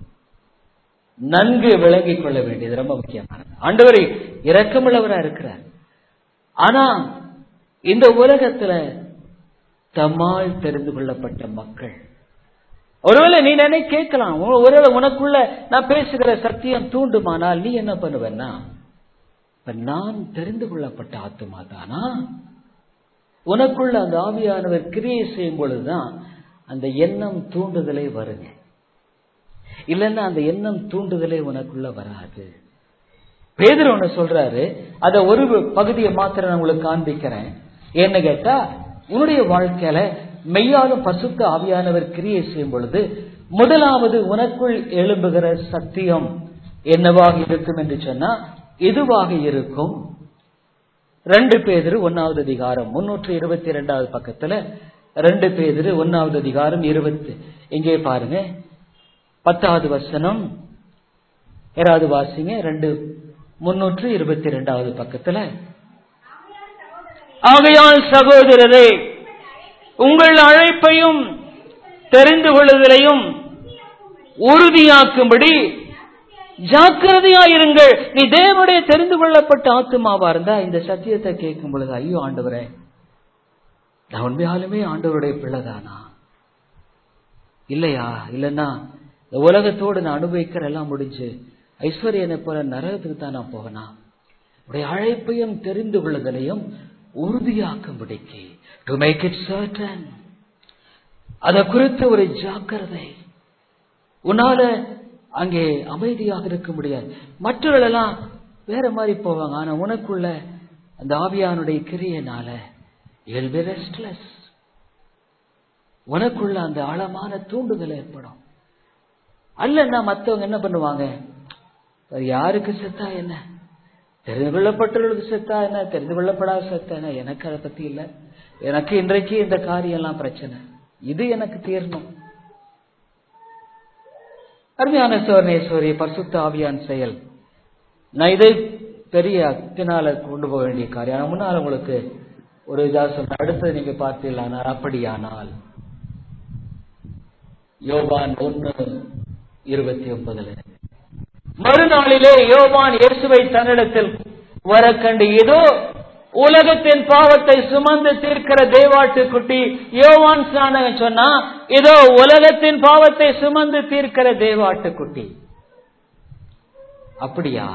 நன்கு விளங்கிக் கொள்ள வேண்டியது ரொம்ப முக்கியமானது ஆண்டவரை இரக்கமுள்ளவரா இருக்கிறார் ஆனா இந்த உலகத்துல தம்மால் தெரிந்து கொள்ளப்பட்ட மக்கள் ஒருவேளை நீ நினை கேட்கலாம் ஒருவேளை உனக்குள்ள நான் பேசுகிற சத்தியம் தூண்டுமானால் நீ என்ன பண்ணுவேன்னா இப்ப நான் தெரிந்து கொள்ளப்பட்ட ஆத்துமா தானா உனக்குள்ள அந்த ஆவியானவர் கிரியை செய்யும் பொழுதுதான் அந்த எண்ணம் தூண்டுதலே வருங்க இல்லைன்னா அந்த எண்ணம் தூண்டுதலே உனக்குள்ள வராது பேதர் ஒண்ணு சொல்றாரு அத ஒரு பகுதியை மாத்திரம் நான் உங்களுக்கு காண்பிக்கிறேன் என்ன கேட்டா உன்னுடைய வாழ்க்கையில மெய்யாலும் பசுத்த ஆவியானவர் கிரியை செய்யும் பொழுது முதலாவது உனக்குள் எழும்புகிற சத்தியம் என்னவாக இருக்கும் என்று சொன்னா எதுவாக இருக்கும் ரெண்டு பேதிரு ஒன்னாவது அதிகாரம் முன்னூற்று இருபத்தி இரண்டாவது பக்கத்துல ரெண்டு பேதிரு ஒன்னாவது அதிகாரம் இருபத்தி இங்கே பாருங்க பத்தாவது வசனம் யாராவது வாசிங்க ரெண்டு முன்னூற்று இருபத்தி இரண்டாவது பக்கத்துல ஆகையால் சகோதரரே உங்கள் அழைப்பையும் தெரிந்து கொள்ளுதலையும் உறுதியாக்கும்படி ஜாக்கிரதையாயிருங்கள் நீ தேவனுடைய தெரிந்து கொள்ளப்பட்ட ஆத்துமாவா இருந்தா இந்த சத்தியத்தை கேட்கும் பொழுது ஐயோ ஆண்டவரே நான் உண்மையாலுமே ஆண்டவருடைய பிள்ளைதானா இல்லையா இல்லைன்னா இந்த உலகத்தோடு நான் அனுபவிக்கிற எல்லாம் முடிஞ்சு ஐஸ்வர்யனை போல நரகத்துக்கு தான் நான் போகனா உடைய அழைப்பையும் தெரிந்து கொள்ளுதலையும் உறுதியாக்கும்படிக்கு டு மேக் இட் சர்டன் அதை குறித்து ஒரு ஜாக்கிரதை உன்னால அங்கே அமைதியாக இருக்க முடியாது மற்றவர்களெல்லாம் வேற மாதிரி போவாங்க ஆனா உனக்குள்ள அந்த ஆவியானுடைய கிரியனால you'll be restless உனக்குள்ள அந்த ஆழமான தூண்டுதல் ஏற்படும் அல்லன்னா மத்தவங்க என்ன பண்ணுவாங்க அது யாருக்கு செத்தா என்ன தெரிந்து கொள்ளப்பட்டவர்களுக்கு செத்தா என்ன தெரிந்து கொள்ளப்படாத செத்தா என்ன எனக்கு அதை பத்தி இல்ல எனக்கு இன்றைக்கு இந்த காரியம் எல்லாம் பிரச்சனை இது எனக்கு தீரணும் அருமையான சோர்ணேஸ்வரி பரிசுத்த ஆவியான் செயல் நான் இதை பெரிய அத்தினால கொண்டு போக வேண்டிய காரியம் ஆனா முன்னால் உங்களுக்கு ஒரு இதா சொல்றேன் அடுத்தது நீங்க பார்த்தீங்களானால் அப்படியானால் யோபான் ஒன்னு இருபத்தி ஒன்பதுல மறுநாளிலே யோபான் இயேசுவை தன்னிடத்தில் வர கண்டு இதோ உலகத்தின் பாவத்தை சுமந்து தீர்க்கிற தேவாட்டு குட்டி யோவான் ஸ்நானகன் சொன்னா இதோ உலகத்தின் பாவத்தை சுமந்து தீர்க்கிற தேவாட்டு குட்டி அப்படியா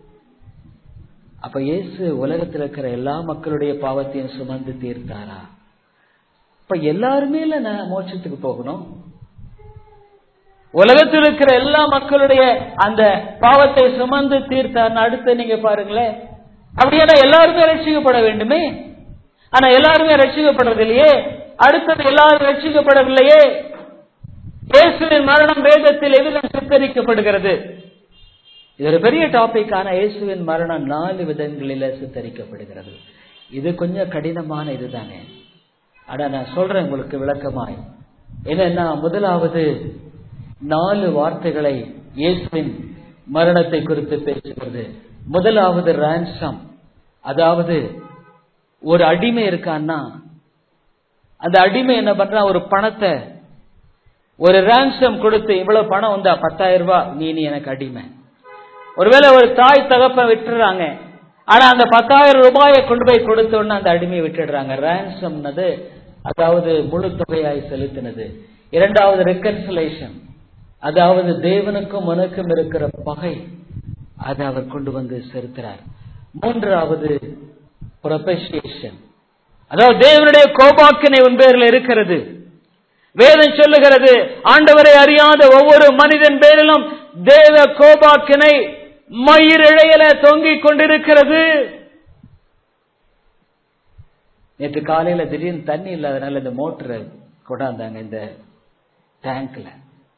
அப்ப இயேசு உலகத்தில் இருக்கிற எல்லா மக்களுடைய பாவத்தையும் சுமந்து தீர்த்தாரா இப்ப எல்லாருமே இல்ல நான் மோட்சத்துக்கு போகணும் உலகத்தில் இருக்கிற எல்லா மக்களுடைய அந்த பாவத்தை சுமந்து தீர்த்தார் அடுத்து நீங்க பாருங்களேன் அப்படியான எல்லாருமே ரட்சிக்கப்பட வேண்டுமே ஆனா எல்லாருமே ரட்சிக்கப்படுறது இல்லையே அடுத்தது எல்லாரும் ரட்சிக்கப்படவில்லையே இயேசுவின் மரணம் வேதத்தில் எதிலும் சித்தரிக்கப்படுகிறது இது ஒரு பெரிய டாபிக் ஆனா இயேசுவின் மரணம் நாலு விதங்களில சித்தரிக்கப்படுகிறது இது கொஞ்சம் கடினமான இதுதானே ஆனா நான் சொல்றேன் உங்களுக்கு விளக்கமாய் என்னன்னா முதலாவது நாலு வார்த்தைகளை இயேசுவின் மரணத்தை குறித்து பேசுகிறது முதலாவது ரான்சம் அதாவது ஒரு அடிமை இருக்கான்னா அந்த அடிமை என்ன பண்றா ஒரு பணத்தை ஒரு ரான்சம் கொடுத்து இவ்வளவு பணம் வந்தா பத்தாயிரம் ரூபாய் நீ நீ எனக்கு அடிமை ஒருவேளை ஒரு தாய் தகப்ப விட்டுறாங்க ஆனா அந்த பத்தாயிரம் ரூபாயை கொண்டு போய் கொடுத்த உடனே அந்த அடிமையை விட்டுடுறாங்க ரான்சம்னது அதாவது முழு தொகையாய் செலுத்தினது இரண்டாவது ரெக்கன்சிலேஷன் அதாவது தேவனுக்கும் உனக்கும் இருக்கிற பகை அதை அவர் கொண்டு வந்து செலுத்துறார் மூன்றாவது ப்ரொபசியேஷன் அதாவது தேவனுடைய கோபாக்கினை உன் பேரில் இருக்கிறது வேதம் சொல்லுகிறது ஆண்டவரை அறியாத ஒவ்வொரு மனிதன் பேரிலும் தேவ கோபாக்கினை மயிரிழையில தொங்கிக் கொண்டிருக்கிறது நேற்று காலையில திடீர்னு தண்ணி இல்லாதனால இந்த மோட்டரை கொண்டாந்தாங்க இந்த டேங்க்ல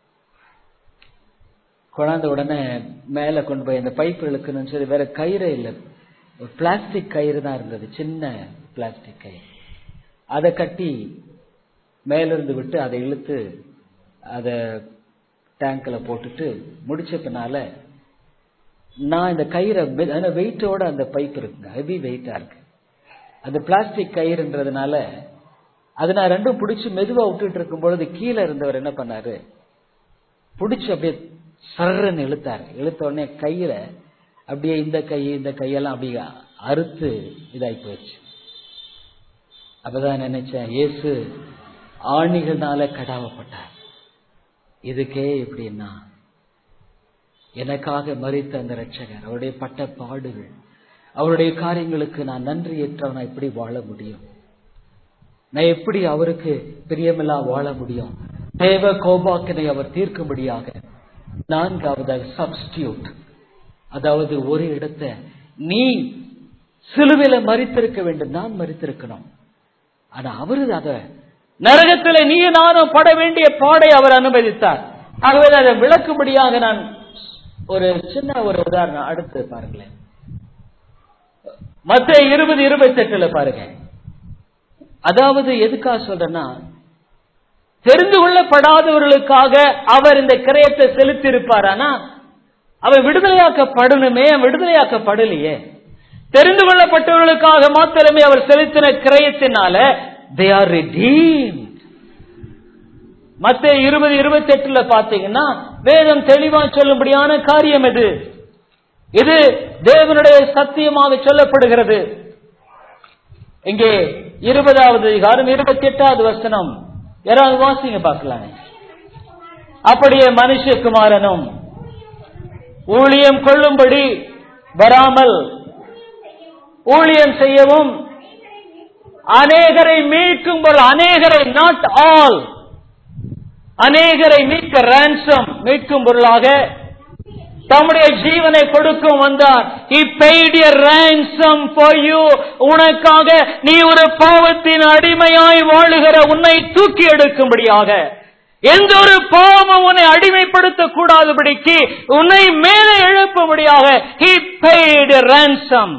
கொண்டாந்த உடனே மேல கொண்டு போய் அந்த பைப் இழுக்கணும்னு சொல்லி வேற கயிறே இல்லை ஒரு பிளாஸ்டிக் கயிறு தான் இருந்தது சின்ன பிளாஸ்டிக் கயிறு அதை கட்டி மேலிருந்து விட்டு அதை இழுத்து அதை டேங்க்ல போட்டுட்டு முடிச்ச பின்னால நான் இந்த கயிறை வெயிட்டோட அந்த பைப் இருக்குங்க ஹெவி வெயிட்டா இருக்கு அந்த பிளாஸ்டிக் கயிறுன்றதுனால அது நான் ரெண்டும் பிடிச்சி மெதுவா விட்டுட்டு இருக்கும் பொழுது கீழே இருந்தவர் என்ன பண்ணாரு பிடிச்சி அப்படியே சர்றன்னு இழுத்தாரு இழுத்த உடனே கையில அப்படியே இந்த கை இந்த கையெல்லாம் அப்படியே அறுத்து இதாகி போயிடுச்சு அப்பதான் நினைச்சேன் இயேசு ஆணிகள்னால கடாவப்பட்டார் இதுக்கே எப்படின்னா எனக்காக மறித்த அந்த ரட்சகர் அவருடைய பட்ட பாடுகள் அவருடைய காரியங்களுக்கு நான் நன்றி ஏற்றவனா எப்படி வாழ முடியும் நான் எப்படி அவருக்கு பிரியமில்லா வாழ முடியும் தேவ கோபாக்கினை அவர் தீர்க்கும்படியாக நான்காவது சப்ஸ்டியூட் அதாவது ஒரு இடத்தை நீ சிலுவையில மறித்திருக்க வேண்டும் நான் மறித்திருக்கணும் ஆனா அவரு அத நரகத்தில் நீ நானும் பட வேண்டிய பாடை அவர் அனுமதித்தார் ஆகவே அதை விளக்கும்படியாக நான் ஒரு சின்ன ஒரு உதாரணம் அடுத்து பாருங்களேன் மத்த இருபது இருபத்தி எட்டுல பாருங்க அதாவது எதுக்காக சொல்றேன்னா தெரிந்து கொள்ளப்படாதவர்களுக்காக அவர் இந்த கிரயத்தை செலுத்தி இருப்பார் ஆனா அவர் விடுதலையாக்கப்படணுமே விடுதலையாக்கப்படலையே தெரிந்து கொள்ளப்பட்டவர்களுக்காக மாத்திரமே அவர் செலுத்தின கிரயத்தினால தே ஆர் redeemed மத்த இருபது இருபத்தி எட்டுல பாத்தீங்கன்னா வேதம் தெளிவா சொல்லும்படியான காரியம் இது இது தேவனுடைய சத்தியமாக சொல்லப்படுகிறது இங்கே இருபதாவது அதிகாரம் இருபத்தி எட்டாவது வசனம் யாராவது வாசிங்க பார்க்கலாம் அப்படியே மனுஷகுமாரனும் ஊழியம் கொள்ளும்படி வராமல் ஊழியம் செய்யவும் அநேகரை மீட்கும் பொருள் அநேகரை நாட் ஆல் அநேகரை மீட்க ransom மீட்கும் பொருளாக தம்முடைய ஜீவனை கொடுக்கும் வந்தார் he paid a ransom for you உனக்காக நீ ஒரு பாவத்தின் அடிமையாய் வாழுகிற உன்னை தூக்கி எடுக்கும்படியாக எந்த ஒரு பாவமும் உன்னை அடிமைப்படுத்த கூடாதபடிக்கு உன்னை மேலே எழுப்பும்படியாக he paid a ransom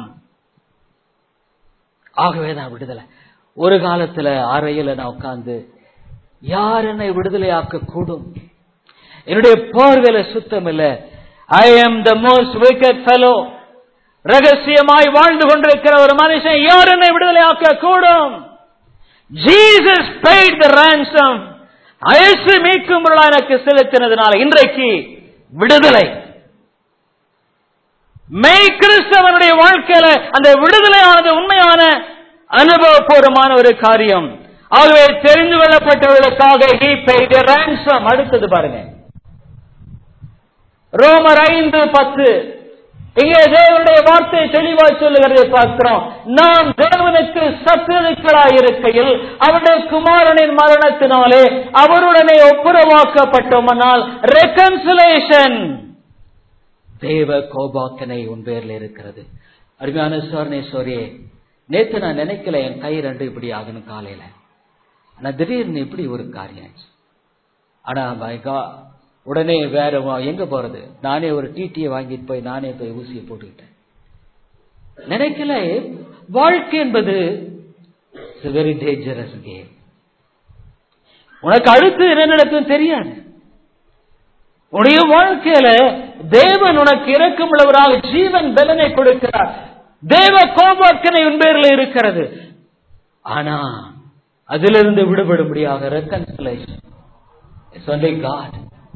ஆகவே நான் விடுதலை ஒரு காலத்துல அறையில நான் உட்கார்ந்து யார் என்னை விடுதலையாக்க கூடும் என்னுடைய பார்வையில சுத்தம் இல்ல ஐ am the most wicked fellow ரகசியமாய் வாழ்ந்து கொண்டிருக்கிற ஒரு மனுஷன் யார் என்னை விடுதலையாக்க கூடும் Jesus paid the ransom அயசு மீட்கும் பொருளா எனக்கு செலுத்தினதுனால இன்றைக்கு விடுதலை மெய் கிறிஸ்தவனுடைய வாழ்க்கையில அந்த விடுதலையானது உண்மையான அனுபவபூர்வமான ஒரு காரியம் ஆகவே தெரிந்து கொள்ளப்பட்டவர்களுக்காக he paid a ransom அடுத்தது பாருங்க ரோமர் ஐந்து பத்து இங்கே தேவனுடைய வார்த்தை தெளிவாய் சொல்லுகிறதை பார்க்கிறோம் நாம் தேவனுக்கு சத்துருக்களாய் இருக்கையில் அவருடைய குமாரனின் மரணத்தினாலே அவருடனே ஒப்புரவாக்கப்பட்டோமானால் ரெக்கன்சிலேஷன் தேவ கோபாக்கனை உன் பேர்ல இருக்கிறது அருமையான சோர்ணேஸ்வரியே நேத்து நான் நினைக்கல என் கை ரெண்டு இப்படி ஆகணும் காலையில ஆனா திடீர்னு இப்படி ஒரு காரியம் ஆச்சு ஆனா my God, உடனே வேற வா- எங்க போறது நானே ஒரு டிடியை வாங்கிட்டு போய் நானே போய் ஊசியை போட்டுக்கிட்டேன் நினைக்கல வாழ்க்கை என்பது வெரி டேஞ்சரஸ் கேம் உனக்கு அடுத்து என்ன நடக்கும் தெரியாது உன்னுடைய வாழ்க்கையில தேவன் உனக்கு இரக்கமுள்ளவராக ஜீவன் பலனை கொடுக்கிறார் தேவ கோபாக்கனை உன் பேரில் இருக்கிறது ஆனா அதிலிருந்து விடுபடும்படியாக ரெக்கன்சிலேஷன் ஒன்லி காட்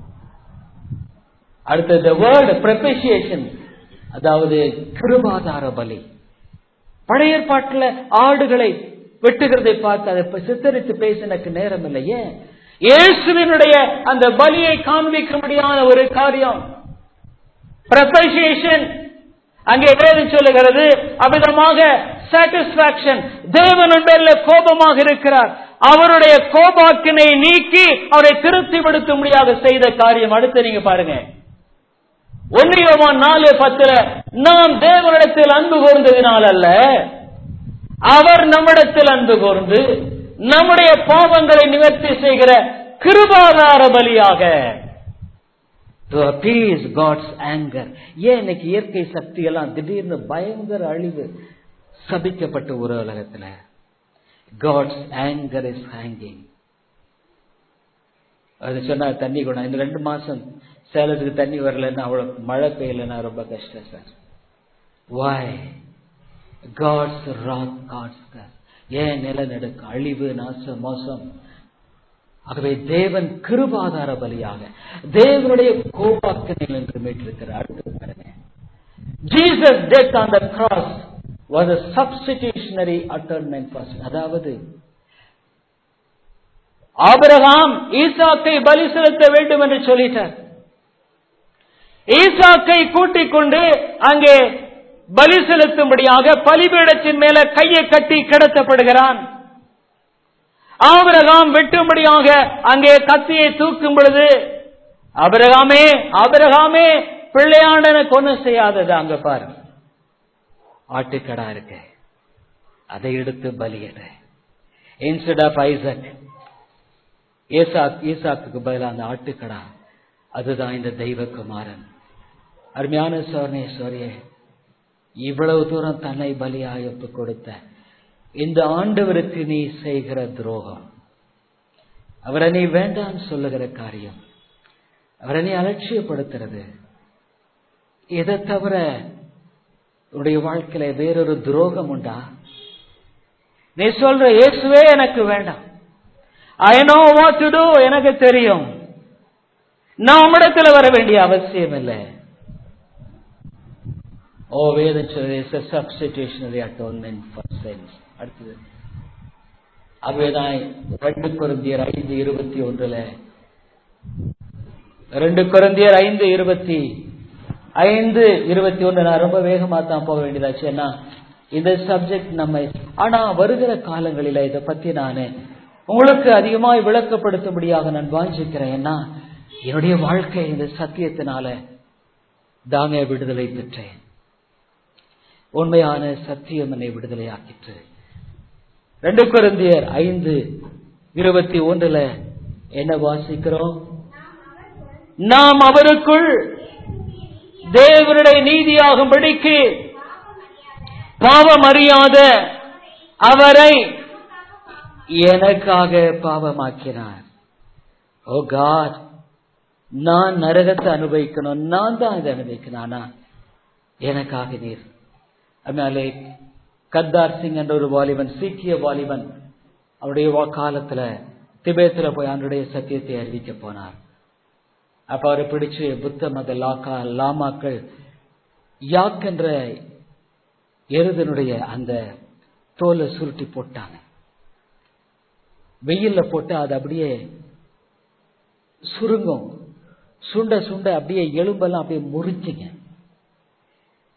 அடுத்தது வேர்டு பிரெபசியேஷன் அதாவது கிருபாதார பலி பழைய ஏற்பாட்டுல ஆடுகளை வெட்டுகிறதை பார்த்து அதை இப்ப சித்தரித்து பேச எனக்கு நேரம் இல்லை ஏன் இயேசுவினுடைய அந்த பலியை காண்பிக்க முடியாத ஒரு காரியம் பிரபசியேஷன் அங்கே வேதம் சொல்லுகிறது அவ்விதமாக சாட்டிஸ்பாக்சன் தேவன் பேர்ல கோபமாக இருக்கிறார் அவருடைய கோபாக்கினை நீக்கி அவரை திருப்திப்படுத்தும்படியாக செய்த காரியம் அடுத்து நீங்க பாருங்க ஒன்னியவான் நாலு பத்துல நாம் தேவனிடத்தில் அன்பு கூர்ந்ததினால் அல்ல அவர் நம்மிடத்தில் அன்பு கூர்ந்து நம்முடைய பாவங்களை நிவர்த்தி செய்கிற கிருபாதார பலியாக டு appease God's anger ஏன் இன்னைக்கு இயற்கை சக்தி எல்லாம் திடீர்னு பயங்கர அழிவு சபிக்கப்பட்ட ஒரு உலகத்துல God's anger is hanging அது சொன்னா தண்ணி குணம் இந்த ரெண்டு மாசம் சேலத்துக்கு தண்ணி வரலன்னா அவ்வளவு மழை பெய்யலன்னா ரொம்ப கஷ்டம் sir why God's rock God's ஏன் நிலநடுக்க அழிவு நாசம் மோசம் ஆகவே தேவன் கிருபாதார பலியாக தேவனுடைய கோபாக்கனை என்று மீட்டிருக்கிறார் அடுத்து பாருங்க Jesus death on the cross was a substitutionary atonement for sin. அதாவது ஆபிரகாம் ஈசாக்கை பலி செலுத்த வேண்டும் என்று சொல்லிட்டார் ஈசாக்கை கூட்டிக் கொண்டு அங்கே பலி செலுத்தும்படியாக பலிபீடத்தின் மேல கையை கட்டி கிடத்தப்படுகிறான் ஆபிரகாம் வெட்டும்படியாக அங்கே கத்தியை தூக்கும் பொழுது அபிரகாமே அபிரகாமே பிள்ளையாண்டனை கொண்டு செய்யாதது அங்க பாரு ஆட்டுக்கடா இருக்கு அதை எடுத்து பலியிட இன்ஸ்டெட் ஆஃப் ஐசக் ஏசாக் ஈசாக்கு பதிலாக அந்த ஆட்டுக்கடா அதுதான் இந்த தெய்வகுமாரன் அருமையான சோர்ணேஸ்வரியே இவ்வளவு தூரம் தன்னை பலியாய் ஒப்பு கொடுத்த இந்த ஆண்டவருக்கு நீ செய்கிற துரோகம் அவரை நீ வேண்டாம் சொல்லுகிற காரியம் அவரை நீ அலட்சியப்படுத்துறது இதை தவிர உன்னுடைய வாழ்க்கையில வேறொரு துரோகம் உண்டா நீ சொல்ற இயேசுவே எனக்கு வேண்டாம் I know what to do எனக்கு தெரியும் நான் உம்மிடத்துல வர வேண்டிய அவசியம் இல்லை ஓ வேதம் சொல்றது சப்ஸ்டிடியூஷனரி அட்டோன்மெண்ட் ஃபார் சென்ஸ் அடுத்தது ஆகவேதான் ரெண்டு குருந்தியர் ஐந்து இருபத்தி ஒன்றுல ரெண்டு குருந்தியர் ஐந்து இருபத்தி ஐந்து இருபத்தி ஒன்று நான் ரொம்ப வேகமா தான் போக வேண்டியதாச்சு ஏன்னா இந்த சப்ஜெக்ட் நம்ம ஆனா வருகிற காலங்களில இதை பத்தி நான் உங்களுக்கு அதிகமாய் விளக்கப்படுத்தும்படியாக நான் வாஞ்சிக்கிறேன் ஏன்னா என்னுடைய வாழ்க்கை இந்த சத்தியத்தினால தாங்க விடுதலை பெற்றேன் உண்மையான சத்தியம் என்னை விடுதலையாக்கிற்று ரெண்டு குருந்தியர் ஐந்து இருபத்தி ஒன்றுல என்ன வாசிக்கிறோம் நாம் அவருக்குள் தேவனுடைய நீதியாகும்படிக்கு பாவம் அறியாத அவரை எனக்காக பாவமாக்கினார் ஓ காட் நான் நரகத்தை அனுபவிக்கணும் நான் தான் இதை அனுபவிக்கணும் ஆனா எனக்காக நீர் அதனாலே கத்தார் சிங் என்ற ஒரு வாலிபன் சீக்கிய வாலிபன் அவருடைய வா- காலத்துல திபேத்துல போய் அவனுடைய சத்தியத்தை அறிவிக்க போனார் அப்ப அவரை பிடிச்சு புத்த மத லாக்கா லாமாக்கள் யாக் என்ற எருதனுடைய அந்த தோலை சுருட்டி போட்டாங்க வெயில்ல போட்டு அது அப்படியே சுருங்கும் சுண்ட சுண்ட அப்படியே எலும்பெல்லாம் அப்படியே முறிச்சிங்க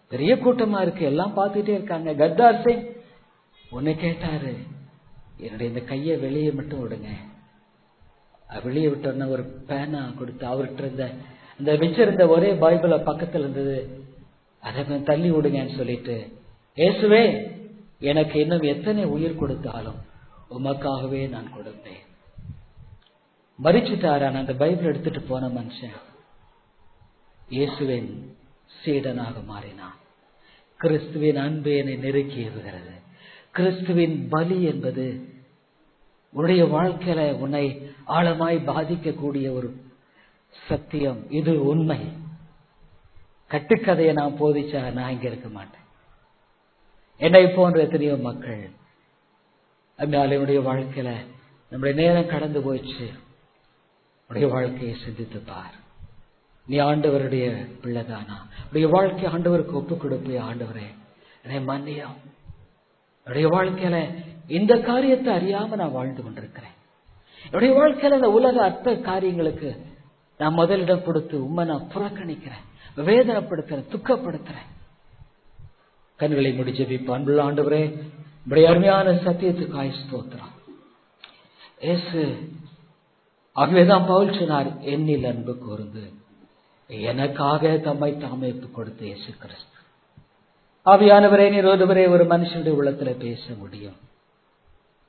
பெரிய கூட்டமா இருக்கு எல்லாம் பார்த்துட்டே இருக்காங்க கத்தார் சிங் உன்னை கேட்டாரு என்னுடைய இந்த கையை வெளியே மட்டும் விடுங்க அது வெளியே விட்டோன்னா ஒரு பேனா கொடுத்து அவர்கிட்ட இருந்த இந்த வச்சிருந்த ஒரே பைபிள பக்கத்துல இருந்தது அதை கொஞ்சம் தள்ளி விடுங்கன்னு சொல்லிட்டு இயேசுவே எனக்கு இன்னும் எத்தனை உயிர் கொடுத்தாலும் உமக்காகவே நான் கொடுப்பேன் மறிச்சுட்டாரான் அந்த பைபிள் எடுத்துட்டு போன மனுஷன் இயேசுவின் சீடனாக மாறினான் கிறிஸ்துவின் அன்பு என்னை நெருக்கி ஏவுகிறது கிறிஸ்துவின் பலி என்பது உன்னுடைய வாழ்க்கையில உன்னை ஆழமாய் பாதிக்கக்கூடிய ஒரு சத்தியம் இது உண்மை கட்டுக்கதையை நான் போதிச்சா நான் இங்க இருக்க மாட்டேன் என்னை போன்ற எத்தனையோ மக்கள் அதனால என்னுடைய வாழ்க்கையில நம்முடைய நேரம் கடந்து போயிடுச்சு உடைய வாழ்க்கையை சிந்தித்து பார் நீ ஆண்டவருடைய பிள்ளைதானா உடைய வாழ்க்கை ஆண்டவருக்கு ஒப்பு கொடுப்பே ஆண்டவரே என்னை மன்னியம் என்னுடைய வாழ்க்கையில இந்த காரியத்தை அறியாம நான் வாழ்ந்து கொண்டிருக்கிறேன் என்னுடைய வாழ்க்கையில இந்த உலக அற்ப காரியங்களுக்கு நான் முதலிடம் கொடுத்து உண்மை நான் புறக்கணிக்கிறேன் வேதனைப்படுத்துறேன் துக்கப்படுத்துறேன் கண்களை முடிச்சு வைப்பு அன்புள்ள ஆண்டவரே இப்படி அருமையான சத்தியத்துக்காய் ஸ்தோத்திரம் ஏசு ஆகவேதான் பவுல் சொன்னார் என்னில் அன்பு கூர்ந்து எனக்காக தம்மை தாமே கொடுத்து இயேசு கிறிஸ்து ஆவியானவரே நீர் ஒருவரே ஒரு மனுஷனுடைய உள்ளத்துல பேச முடியும்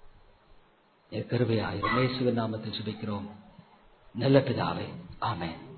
கருவையாயிரம் இயேசுவின் நாமத்தில் சுபிக்கிறோம் நல்ல பிதாவே ஆமென்